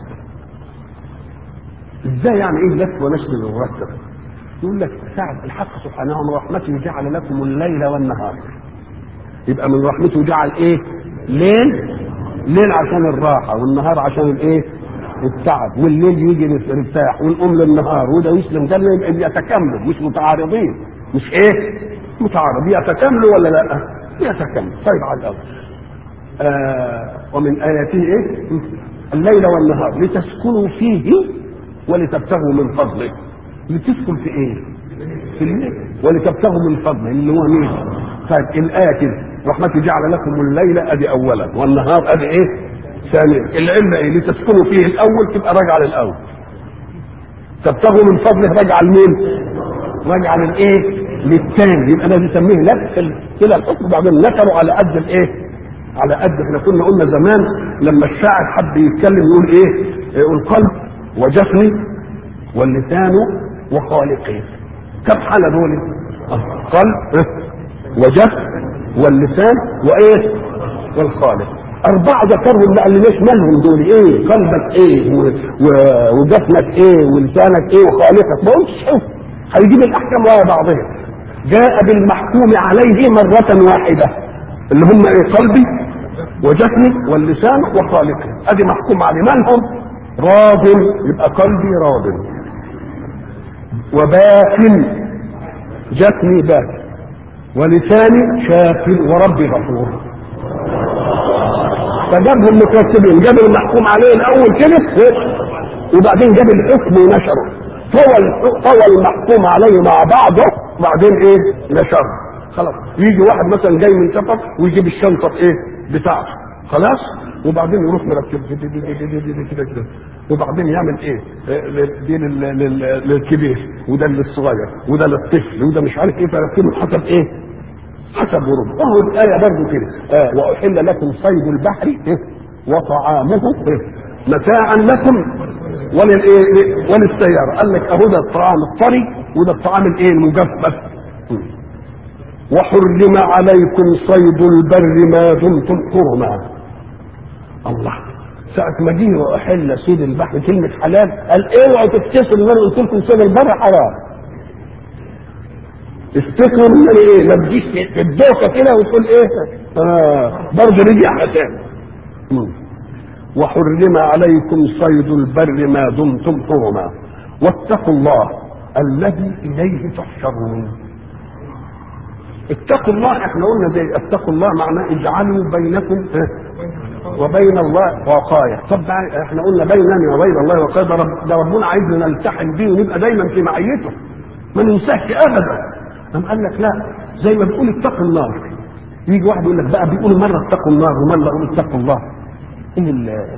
ازاي يعني ايه لف ونشر مرتب يقول لك ساعة الحق سبحانه من رحمته جعل لكم الليل والنهار يبقى من رحمته جعل ايه ليل ليل عشان الراحة والنهار عشان الايه التعب والليل يجي نرتاح ونقوم للنهار وده يسلم ده يبقى بيتكاملوا مش متعارضين مش ايه متعارض يتكاملوا ولا لا يتكاملوا طيب على الاول آه ومن اياته ايه الليل والنهار لتسكنوا فيه ولتبتغوا من فضله لتسكن في ايه في الليل ولتبتغوا من فضله اللي هو مين طيب الايه كده رحمتي جعل لكم الليل ادي اولا والنهار ادي ايه ثانيا العلة ايه لتسكنوا فيه الاول تبقى راجعه للاول تبتغوا من فضله راجعه لمين راجعه للايه للثاني يبقى ده بيسميه نفس كده الحكم بعدين نكروا على قد الايه على قد احنا كنا قلنا زمان لما الشاعر حب يتكلم يقول ايه يقول قلب وجفني واللسان وخالقي كم حالة دول آه، قلب وجفن واللسان وايه والخالق أربعة ذكرهم ما قالناش مالهم دول إيه؟ قلبك إيه؟ و- و- وجفنك إيه؟ ولسانك إيه؟ وخالقك؟ ما قلتش شوف هيجيب الأحكام ورا بعضها. جاء بالمحكوم عليه مرة واحدة اللي هم إيه؟ قلبي وجفني واللسان وخالقي. أدي محكوم عليه مالهم؟ راض يبقى قلبي راض. وباكن جفني باكن ولساني شاكر وربي غفور فجابهم مترتبين جاب المحكوم عليه الاول كده وبعدين جاب الحكم ونشره طوى الح- طوى المحكوم عليه مع بعضه وبعدين ايه نشره خلاص يجي واحد مثلا جاي من سفر ويجيب الشنطه ايه بتاعته خلاص وبعدين يروح مركب دي- دي- دي- دي- دي- دي- دي- كده كده وبعدين يعمل ايه آه، دي لل- لل- للكبير وده للصغير وده للطفل وده مش عارف ايه فركبه حسب ايه حسب ورد وهو الآية برضه كده آه وأحل لكم صيد البحر إيه؟ وطعامه إيه؟ متاعا لكم وللإيه وللسيارة قال لك أهو ده الطعام الطري وده الطعام الإيه المجفف وحرم عليكم صيد البر ما دمتم حرما الله ساعة ما جه وأحل صيد البحر كلمة حلال قال اوعوا تفتكروا ان انا قلت لكم صيد البر حرام افتكروا ان انا ايه ما تجيش في- في الدوكه كده وتقول ايه اه برضه رجع حساب وحرم عليكم صيد البر ما دمتم حرما واتقوا الله الذي اليه تحشرون اتقوا الله احنا قلنا زي اتقوا الله معناه اجعلوا بينكم اه، وبين الله وقايه طب ده احنا قلنا بيننا وبين الله وقايه ده, رب ده ربنا عايزنا نلتحم بيه ونبقى دايما في معيته ما ننساش ابدا قام قال لك لا زي ما بتقول اتقوا النار يجي واحد يقول لك بقى بيقولوا مره اتقوا النار ومره يقول اتقوا الله ايه ال-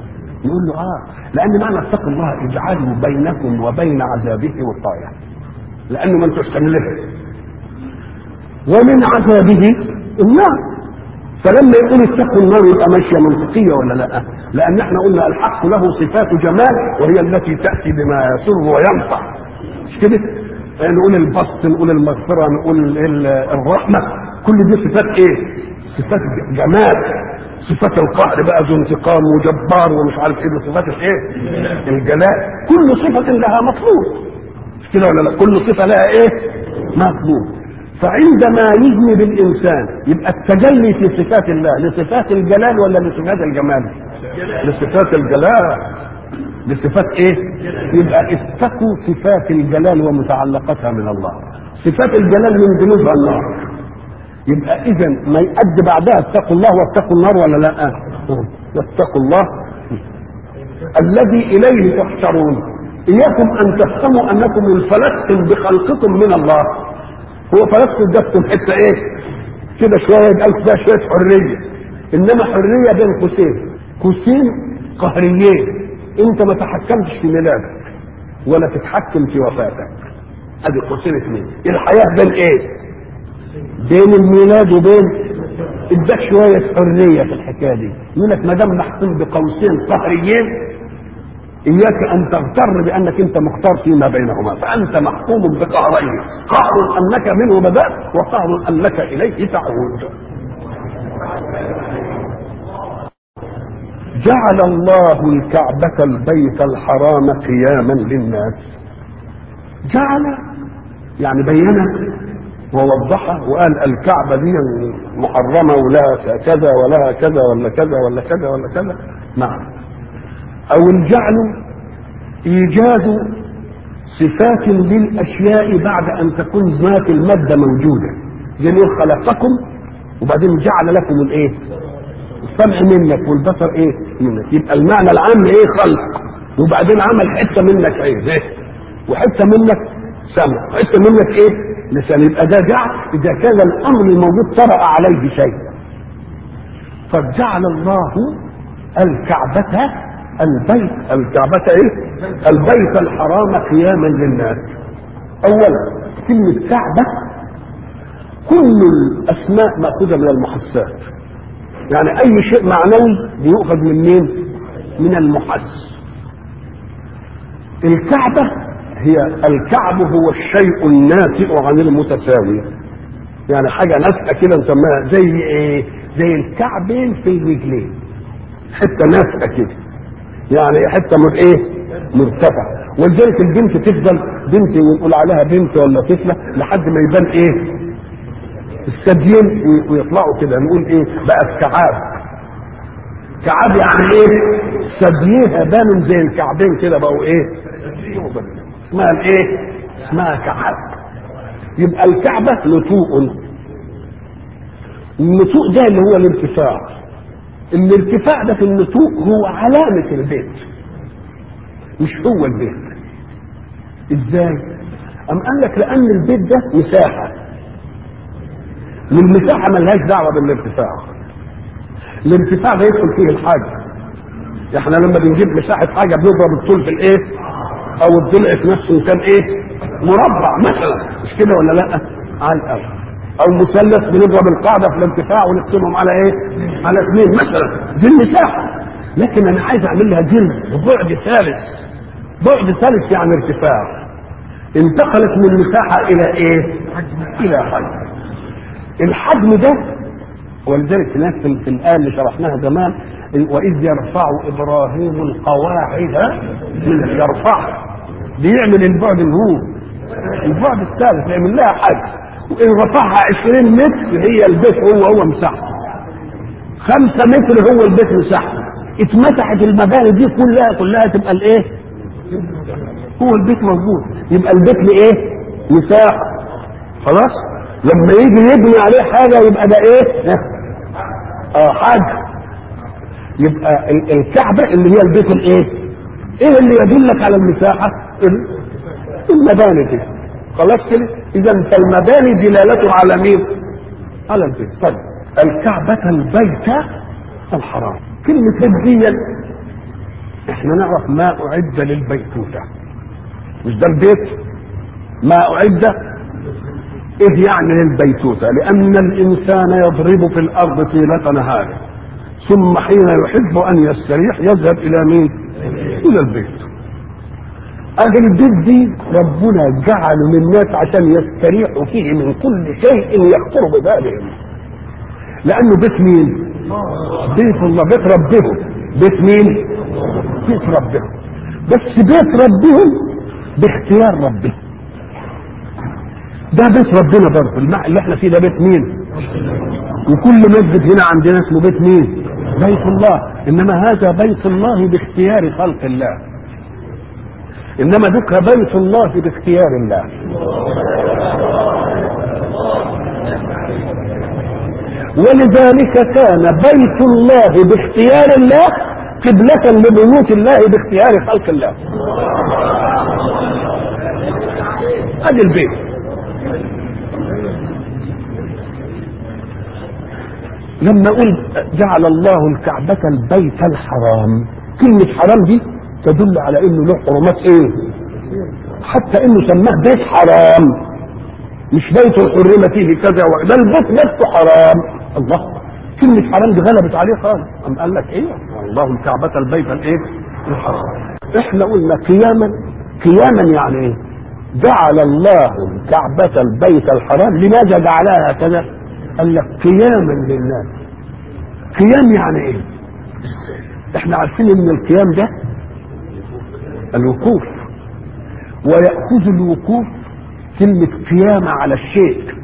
نقول له اه لان معنى اتقوا الله اجعلوا بينكم وبين عذابه وقايه لانه ما انتوش تملكه ومن عذابه النار فلما يقول اتقوا النار يبقى ماشيه منطقيه ولا لا؟ لان احنا قلنا الحق له صفات جمال وهي التي تاتي بما يسر وينفع مش كده؟ نقول البسط نقول المغفره نقول ال- الرحمه كل دي صفات ايه؟ صفات جمال صفات القهر بقى ذو انتقام وجبار ومش عارف ايه دي صفات الايه؟ الجلاء كل صفه لها مطلوب مش كده ولا لا؟ كل صفه لها ايه؟ مطلوب فعندما يذنب الانسان يبقى التجلي في صفات الله لصفات الجلال ولا لصفات الجمال؟ لصفات الجلال لصفات ايه؟ يبقى اتقوا صفات الجلال ومتعلقاتها من الله. صفات الجلال من جنودها النار. يبقى اذا ما يؤدي بعدها اتقوا الله واتقوا النار ولا لا؟ واتقوا الله الذي اليه تحشرون. اياكم ان تفهموا انكم انفلتتم بخلقكم من الله. هو فلتتم جبتم حته ايه؟ كده شويه يبقى فيها شويه حريه. انما حريه بين قوسين. قوسين قهريين. انت ما تحكمتش في ميلادك ولا تتحكم في وفاتك ادي قوسين اثنين الحياه بين ايه بين الميلاد وبين اداك شويه حريه في الحكايه دي يقول لك ما دام محكوم بقوسين قهريين اياك ان تغتر بانك انت مختار فيما بينهما فانت محكوم بقهرين قهر انك منه بدات وقهر انك اليه تعود جعل الله الكعبة البيت الحرام قياما للناس جعل يعني بينها ووضحها وقال الكعبة دي محرمة ولها كذا ولها كذا ولا كذا ولا كذا ولا كذا نعم أو الجعل إيجاد صفات للأشياء بعد أن تكون ذات المادة موجودة زي خلقكم وبعدين جعل لكم الإيه؟ السمع منك والبصر ايه منك يبقى المعنى العام ايه خلق وبعدين عمل حته منك عين ايه وحته منك سمع وحته منك ايه لسان يبقى ده جعل اذا كان الامر الموجود طرأ عليه شيء فجعل الله الكعبة البيت الكعبة ايه البيت الحرام قياما للناس اولا كلمة كعبة كل الاسماء مأخوذة من المحسات يعني اي شيء معنوي بيؤخذ من مين من المحس الكعبة هي الكعب هو الشيء الناتئ عن المتساوي يعني حاجة ناتئة كده نسميها زي ايه زي الكعبين في الرجلين حتة ناتئة كده يعني حتة من ايه مرتفعة ولذلك البنت تفضل بنت ونقول عليها بنت ولا طفلة لحد ما يبان ايه الثديين ويطلعوا كده نقول ايه بقت كعاب كعاب يعني ايه ثدييها بانوا زي الكعبين كده بقوا ايه اسمها الايه اسمها كعاب يبقى الكعبة نتوء النتوء ده اللي هو الارتفاع الارتفاع ده في النتوء هو علامة البيت مش هو البيت ازاي ام قال لك لان البيت ده مساحه والمساحه ملهاش دعوه بالارتفاع الارتفاع ده يدخل فيه الحاجه احنا لما بنجيب مساحه حاجه بنضرب الطول في الايه او الضلع في نفسه كان ايه مربع مثلا مش كده ولا لا على الاول او مثلث بنضرب القاعده في الارتفاع ونقسمهم على ايه على اثنين مثلا دي المساحه لكن انا عايز اعمل لها جلد وبعد ثالث بعد ثالث يعني ارتفاع انتقلت من مساحه الى ايه الى حجم الحجم ده ولذلك هناك في الآية اللي شرحناها زمان وإذ يرفع إبراهيم القواعد من يرفع بيعمل البعد اللي هو البعد الثالث يعمل لها حجم وإن رفعها 20 متر هي البيت هو هو مساحته 5 متر هو البيت مساحته اتمسحت المباني دي كلها كلها تبقى الايه؟ هو البيت موجود يبقى البيت لايه؟ مساحه خلاص؟ لما يجي يبني عليه حاجه يبقى ده ايه؟ اه حاجه يبقى الكعبه اللي هي البيت الايه؟ ايه اللي يدلك على المساحه؟ المباني دي خلاص كده؟ اذا فالمباني دلالته على مين؟ على البيت طيب الكعبة البيت الحرام كلمة هديا احنا نعرف ما اعد للبيتوته مش ده البيت ما اعد ايه يعني للبيتوته لان الانسان يضرب في الارض طيله نهاره ثم حين يحب ان يستريح يذهب الى مين الى البيت اهل البيت دي ربنا جعله للناس عشان يستريحوا فيه من كل شيء يخطر ببالهم لانه بيت مين بيت الله بيت ربهم بيت مين بيت ربهم بس بيت ربهم باختيار ربهم ده بيت ربنا برضه المعنى اللي احنا فيه ده بيت مين وكل مسجد هنا عندنا اسمه بيت مين بيت الله انما هذا بيت الله باختيار خلق الله انما ذكر بيت الله باختيار الله ولذلك كان بيت الله باختيار الله قبلة لبيوت الله باختيار خلق الله ادي البيت لما اقول جعل الله الكعبة البيت الحرام كلمة حرام دي تدل على انه له حرمات ايه حتى انه سماه بيت حرام مش بيت حرم فيه كذا و... ده البيت نفسه حرام الله كلمة حرام دي غلبت عليه خالص أم قال لك ايه الله الكعبة البيت الايه الحرام احنا قلنا قياما قياما يعني ايه جعل الله الكعبة البيت الحرام لماذا جعلها هكذا قال لك قياما للناس قيام يعني ايه احنا عارفين ان القيام ده الوقوف ويأخذ الوقوف كلمة قيام على الشيء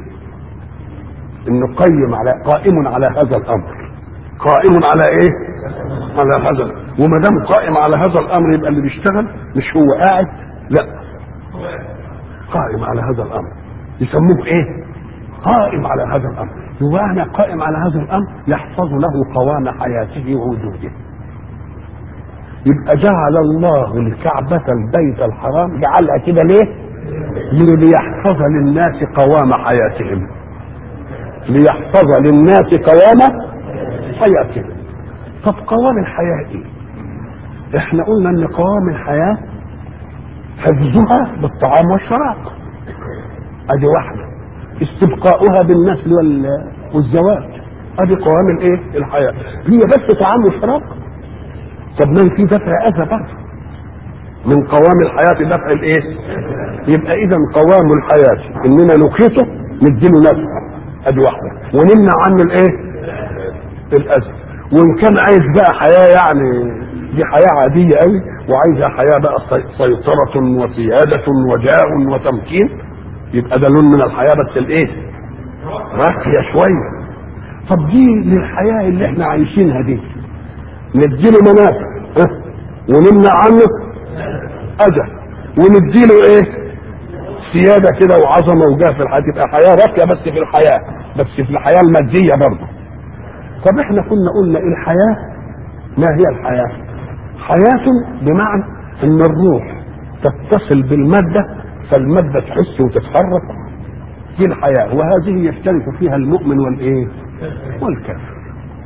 انه قيم على قائم على هذا الامر قائم على ايه على هذا وما دام قائم على هذا الامر يبقى اللي بيشتغل مش هو قاعد لا قائم على هذا الامر يسموه ايه قائم على هذا الامر ومعنى قائم على هذا الامر يحفظ له قوام حياته ووجوده يبقى جعل الله الكعبة البيت الحرام جعلها كده ليه؟ ليحفظ للناس قوام حياتهم ليحفظ للناس قوام حياتهم طب قوام الحياة ايه؟ احنا قلنا ان قوام الحياة حفظها بالطعام والشراب ادي واحدة استبقاؤها بالنسل والزواج ادي قوام الايه؟ الحياة هي بس طعام وشراب طب ما في دفع اذى برضه من قوام الحياه دفع الايه؟ يبقى اذا قوام الحياه اننا نقيته نديله نفع ادي واحده ونمنع عنه الايه؟ الاذى وان كان عايز بقى حياه يعني دي حياه عاديه قوي وعايزها حياه بقى سيطره وسياده وجاه وتمكين يبقى ده لون من الحياه بس الايه؟ راقيه شويه طب دي للحياه اللي احنا عايشينها دي نديله منافع اه؟ ونمنع عنه اذى ونديله ايه سيادة كده وعظمة وجاه في الحياة تبقى حياة راقية بس في الحياة بس في الحياة المادية برضه طب احنا كنا قلنا ايه الحياة ما هي الحياة حياة بمعنى ان الروح تتصل بالمادة فالمادة تحس وتتحرك دي الحياة وهذه يشترك فيها المؤمن والايه والكافر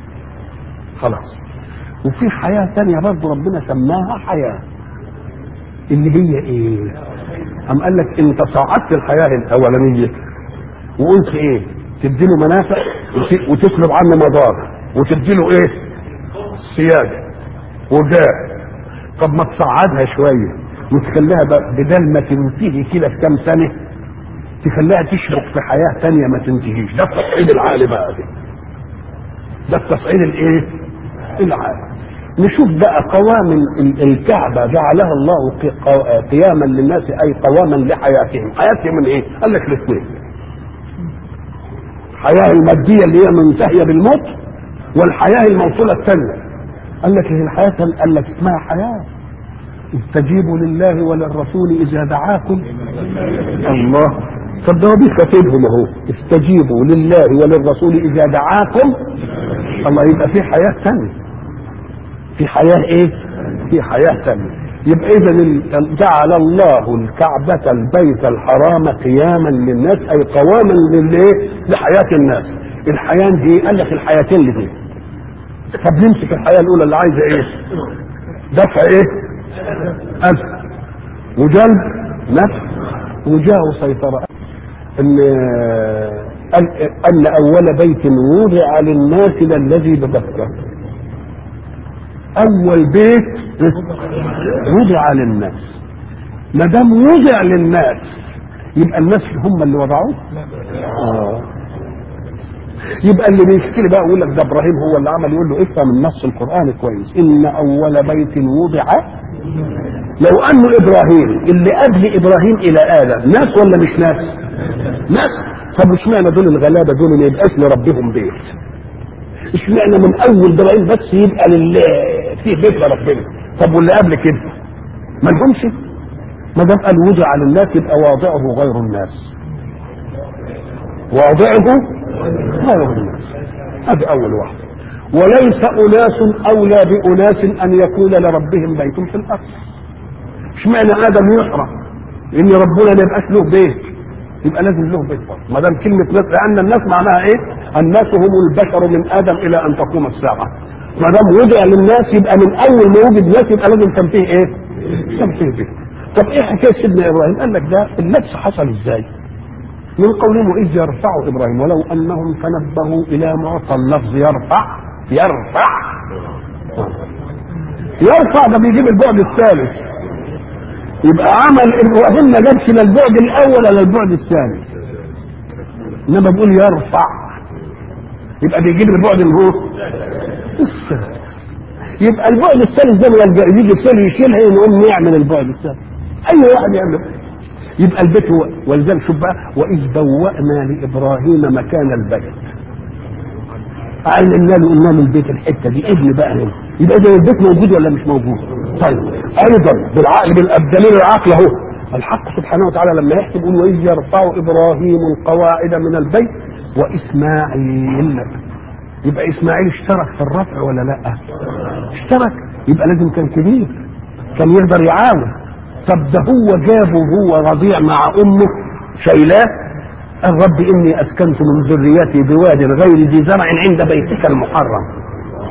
خلاص وفي حياة تانية برضه ربنا سماها حياة اللي هي ايه أم قال لك انت صعدت الحياة الأولانية وقلت ايه تديله منافع وتسلب عنه مضار وتديله ايه سيادة وجاه طب ما تصعدها شوية وتخليها بدل ما تنتهي كده في كام سنة تخليها تشرق في حياة تانية ما تنتهيش ده التصعيد العالي بقى ده ده التصعيد الايه العالي نشوف بقى قوام الكعبة جعلها الله قياما للناس أي قواما لحياتهم حياتهم من إيه؟ قال لك الاثنين الحياة المادية اللي هي منتهية بالموت والحياة الموصولة الثانية قال لك هي الحياة قال لك اسمها حياة استجيبوا لله وللرسول إذا دعاكم الله طب ده كاتبهم اهو استجيبوا لله وللرسول إذا دعاكم الله يبقى في حياة ثانية في حياة ايه في حياة ثانية يبقى اذا جعل الله الكعبة البيت الحرام قياما للناس اي قواما للايه لحياة الناس الحياة دي قال لك الحياتين اللي دي طب نمسك الحياة الاولى اللي عايزة ايه دفع ايه أذى وجلب نفع وجاه سيطرة ان ان أن اول بيت وضع للناس للذي ببكة اول بيت وضع للناس ما دام وضع للناس يبقى الناس هم اللي وضعوه آه. يبقى اللي بيشتري بقى يقول لك ده ابراهيم هو اللي عمل يقول له افهم النص القراني كويس ان اول بيت وضع لو انه ابراهيم اللي قبل ابراهيم الى ادم ناس ولا مش ناس؟ ناس طب اشمعنى دول الغلابه دول ما يبقاش لربهم بيت؟ اشمعنى من اول ابراهيم بس يبقى لل فيه بيت لربنا؟ طب واللي قبل كده؟ ما لهمش؟ ما دام قال وضع للناس يبقى واضعه غير الناس. واضعه غير الناس. هذه اول واحده. وليس اناس اولى باناس ان يكون لربهم بيت في الارض. اشمعنى ادم يحرم ان ربنا ما يبقاش له بيت يبقى لازم له بيت برضه ما دام كلمه ناس لان الناس معناها ايه؟ الناس هم البشر من ادم الى ان تقوم الساعه ما دام وضع للناس يبقى من اول ما وجد ناس يبقى لازم كان فيه ايه؟ كان فيه بيت طب ايه حكايه سيدنا ابراهيم؟ قال لك ده اللبس حصل ازاي؟ من قولهم اذ يرفع ابراهيم ولو انهم تنبهوا الى معطى اللفظ يرفع يرفع يرفع ده بيجيب البعد الثالث يبقى عمل ابراهيم ما جابش لا البعد الاول ولا البعد الثاني انما بيقول يرفع يبقى بيجيب البعد اللي هو الثالث يبقى البعد الثالث ده لما يجي الثاني يشيلها يقوم يعمل البعد الثالث اي واحد يعمل يبقى البيت هو ولذلك شوف بقى واذ بوأنا لابراهيم مكان البيت علمنا له قلنا له البيت الحته دي ابن بقى هنا يبقى اذا البيت موجود ولا مش موجود؟ طيب ايضا بالعقل بالدليل العقل اهو الحق سبحانه وتعالى لما يحسب يقول واذ يرفع ابراهيم القواعد من البيت واسماعيل يبقى اسماعيل اشترك في الرفع ولا لا؟ اشترك يبقى لازم كان كبير كان يقدر يعاون طب ده هو جابه هو رضيع مع امه شايلاه الرب اني اسكنت من ذريتي بواد غير ذي زرع عند بيتك المحرم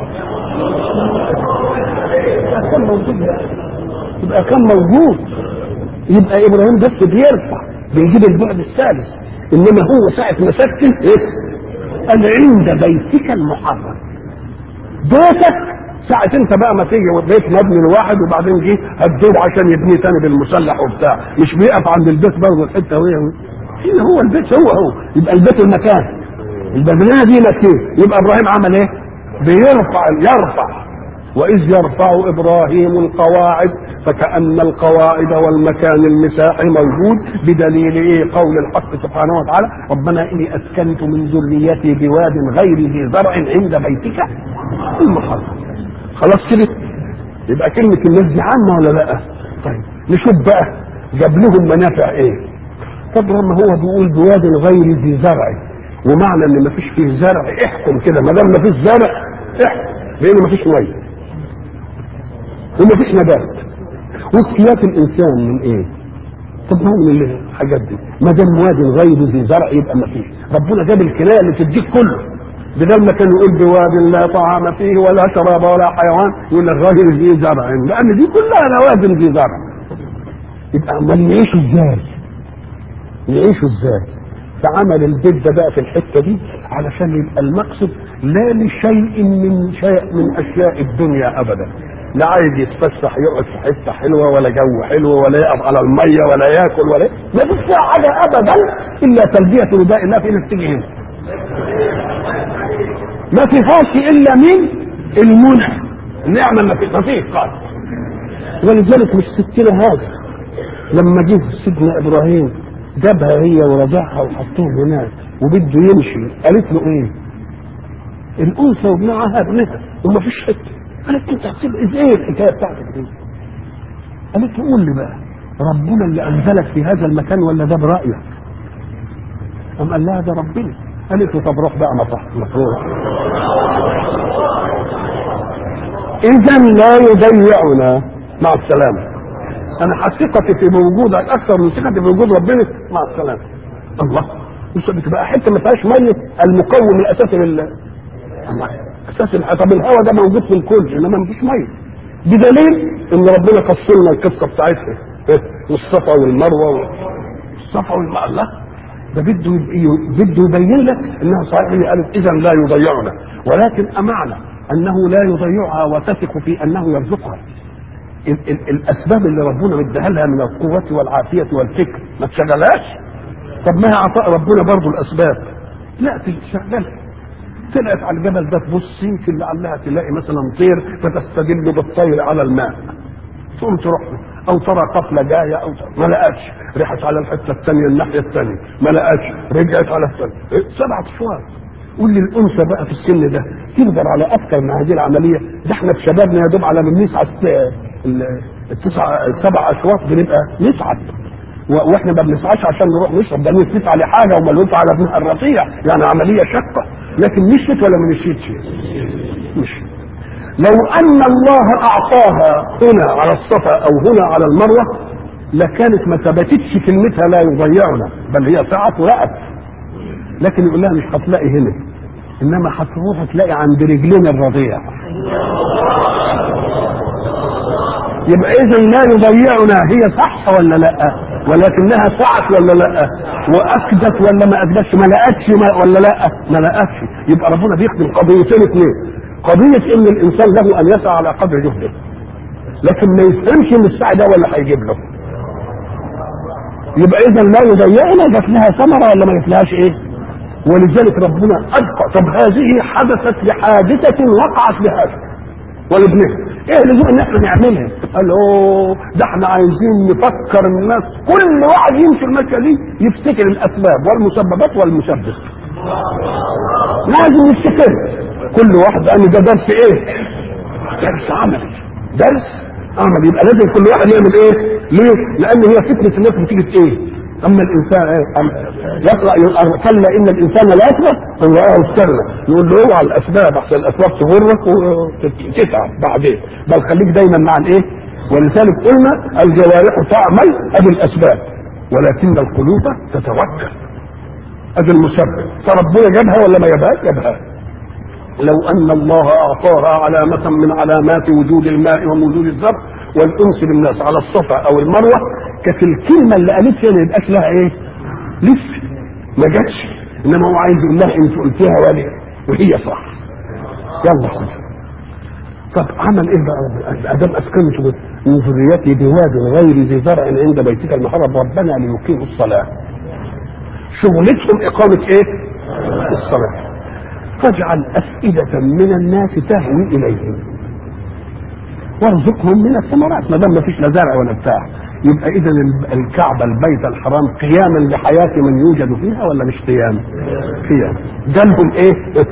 كان موجود يبقى كان موجود يبقى ابراهيم بس بيرفع بيجيب البعد الثالث انما هو ساعه ما سكن ايه قال عند بيتك المحرم بيتك ساعة انت بقى ما تيجي بيت مبني لواحد وبعدين جه هتدور عشان يبنيه تاني بالمسلح وبتاع مش بيقف عند البيت برضه الحته وهي هنا هو البيت هو هو يبقى البيت المكان المبنيه دي مكان يبقى ابراهيم عمل ايه؟ بيرفع يرفع واذ يرفع ابراهيم القواعد فكأن القواعد والمكان المساحي موجود بدليل ايه قول الحق سبحانه وتعالى ربنا اني اسكنت من ذريتي بواد غير ذي زرع عند بيتك المحرم خلاص كده يبقى كلمة الناس دي عامة ولا لا؟ طيب نشوف بقى جاب لهم منافع ايه؟ طب لما هو بيقول بواد غير ذي زرع ومعنى ان مفيش فيه زرع احكم كده ما دام مفيش زرع احكم لان مفيش ميه ومفيش نبات واختلاف الانسان من ايه؟ طب ما هو من الحاجات دي ما دام واد غير ذي زرع يبقى مفيش ربنا جاب الكنايه اللي تديك كله بدل ما كان يقول بواد لا طعام فيه ولا شراب ولا حيوان يقول لك غير ذي زرع لان دي كلها لوازم ذي زرع يبقى امال يعيشوا ازاي؟ يعيشوا ازاي؟ فعمل البيت ده بقى في الحته دي علشان يبقى المقصد لا لشيء من شيء من اشياء الدنيا ابدا لا عايز يتفسح يقعد في حته حلوه ولا جو حلو ولا يقف على الميه ولا ياكل ولا ما فيش فيها حاجه ابدا الا تلبيه نداء الله في ناس تيجي هنا ما فيهاش الا من المنى النعمه ما في- ما فيش قال ولذلك مش ستنا هذا لما جه سيدنا ابراهيم جابها هي ورضعها وحطوهم هناك وبده يمشي قالت له ايه؟ الانثى وابنها ابنها وما فيش حته قالت له انت هتسيب ايه الحكايه بتاعتك دي؟ قالت له قول لي بقى ربنا اللي انزلك في هذا المكان ولا ده برايك؟ قام قال لها ده ربنا قالت له طب روح بقى مطرح مطروح اذا لا يضيعنا مع السلامه انا ثقتي في وجودك اكثر من ثقتي في وجود ربنا مع السلامه الله مش بتبقى حته ما فيهاش ميه المقوم الاساسي لل الله اساس الح- طب الهواء ده موجود في الكل انما ما فيش ميه بدليل ان ربنا قص لنا القصه بتاعتها والصفا والمروه الصفا والمروه لا ده بده بده يبين لك انها صحيح هي قالت اذا لا يضيعنا ولكن امعنا انه لا يضيعها وتثق في انه يرزقها ال- ال- الاسباب اللي ربنا مديها لها من القوه والعافيه والفكر ما تشغلهاش طب ما هي عطاء ربنا برضه الاسباب لا تشغلها طلعت على الجبل ده تبص يمكن لعلها تلاقي مثلا طير فتستدل بالطير على الماء تقوم تروح له. او ترى قفله جايه او ترى ما لقاش راحت على الحته الثانيه الناحيه الثانيه ما لقاش رجعت على الثانيه إيه؟ سبعة اشواط قول لي الانثى بقى في السن ده تقدر على اكثر من هذه العمليه ده احنا في شبابنا يا دوب على ما بنسعى الت- ال- التسع السبع اشواط بنبقى نسعد و- واحنا ما بنسعاش عشان نروح نشرب ده نسعى لحاجه وملوك على ابنها الرفيع يعني عمليه شاقه لكن مشيت ولا ما مشيتش؟ مشيت لو ان الله اعطاها هنا على الصفا او هنا على المروه لكانت ما ثبتتش كلمتها لا يضيعنا بل هي ساعة ورقت لكن يقول لها مش هتلاقي هنا انما هتروح تلاقي عند رجلين الرضيع يبقى اذا لا يضيعنا هي صح ولا لا ولكنها سعت ولا لا واكدت ولا ما اكدتش ما لقتش ما ولا لا ما لقتش يبقى ربنا بيخدم قضيتين اثنين قضيه ان الانسان له ان يسعى على قدر جهده لكن ما يفهمش ان السعي ده ولا هيجيب له يبقى اذا لا يضيعنا جات لها ثمره ولا ما جاتلهاش ايه ولذلك ربنا ابقى طب هذه حدثت لحادثه وقعت لهذا ولابنها ايه اللزوم ان احنا نعملها قال اوه ده احنا عايزين نفكر الناس كل واحد يمشي المشيه دي يفتكر الاسباب والمسببات والمسبب لازم يفتكر كل واحد قال ده درس ايه درس عملي درس عملي يبقى لازم كل واحد يعمل ايه ليه لان هي فتنه الناس بتيجي في ايه اما الانسان ايه أم- يقرا يقرأ كلا ان الانسان لا يكفر ان راه استغنى يقول له اوعى الاسباب احسن الاسباب تغرك وتتعب بعدين بل خليك دايما مع الايه ولذلك قلنا الجوارح تعمل ادي الاسباب ولكن القلوب تتوكل ادي المسبب فربنا جابها ولا ما جابهاش جابها لو ان الله اعطاها علامه من علامات وجود الماء ووجود الزرع والانس بالناس على الصفا او المروه كانت الكلمه اللي قالتها ما يبقاش لها ايه؟ لسه ما جاتش انما هو عايز يقول لها انت قلتيها ولا وهي صح يلا خد طب عمل ايه بقى ادام اسكنت من ذريتي بواد غير ذي زرع عند بيتك المحرم ربنا ليقيموا الصلاه شغلتهم اقامه ايه؟ الصلاه فاجعل افئده من الناس تهوي اليهم وارزقهم من الثمرات ما دام ما فيش لا زرع ولا بتاع يبقى اذا الكعبه البيت الحرام قياما لحياه من يوجد فيها ولا مش قيام؟ قيام جالهم ايه؟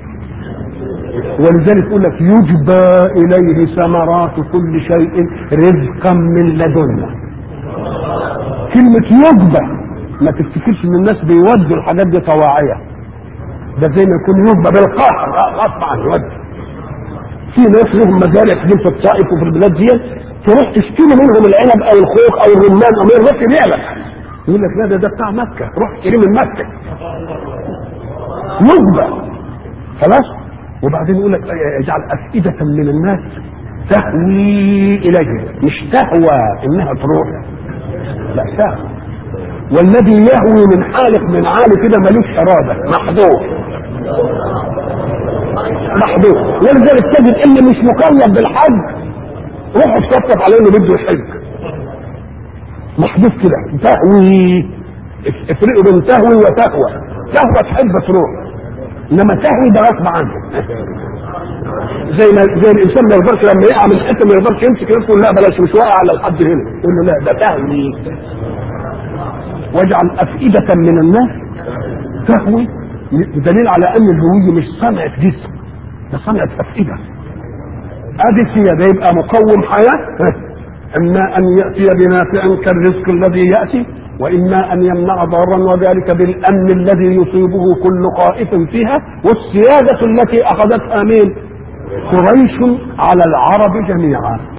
ولذلك يقول لك يجبى اليه ثمرات كل شيء رزقا من لدنا كلمة يجبى ما تفتكرش ان الناس بيودوا الحاجات دي طواعية ده زي ما يكون يجبى بالقهر غصب عنه يودي في ناس لهم مزارع كبير في الطائف وفي البلاد دي تروح تشتري منهم العنب او الخوخ او الرمان او ما يروح يبيع لك يقول لك لا ده ده بتاع مكه روح اشتريه من مكه يجبى خلاص وبعدين يقول لك اجعل افئده من الناس تهوي اليه مش تهوى انها تروح لا تهوى والذي يهوي من حالق من عالي كده ملوش اراده محظوظ محظوظ ولذلك تجد اللي مش مكلف بالحج روح تصفف عليه انه بده يحج محذوف كده تهوي افرقوا بين تهوي وتهوى تهوى تحب تروح انما تهوي ده غصب عنه زي ما زي الانسان ما يقدرش لما يقع من حته ما يقدرش يمسك نفسه لا بلاش مش واقع على الحد هنا يقول له لا ده تهوي واجعل افئده من الناس تهوي دليل على ان الهويه مش صنعه جسم ده صنعه افئده ادي فيها ده يبقى مقوم حياه اما ان ياتي بنافع كالرزق الذي ياتي واما ان يمنع ضرا وذلك بالامن الذي يصيبه كل خائف فيها والسياده التي اخذتها مين؟ قريش على العرب جميعا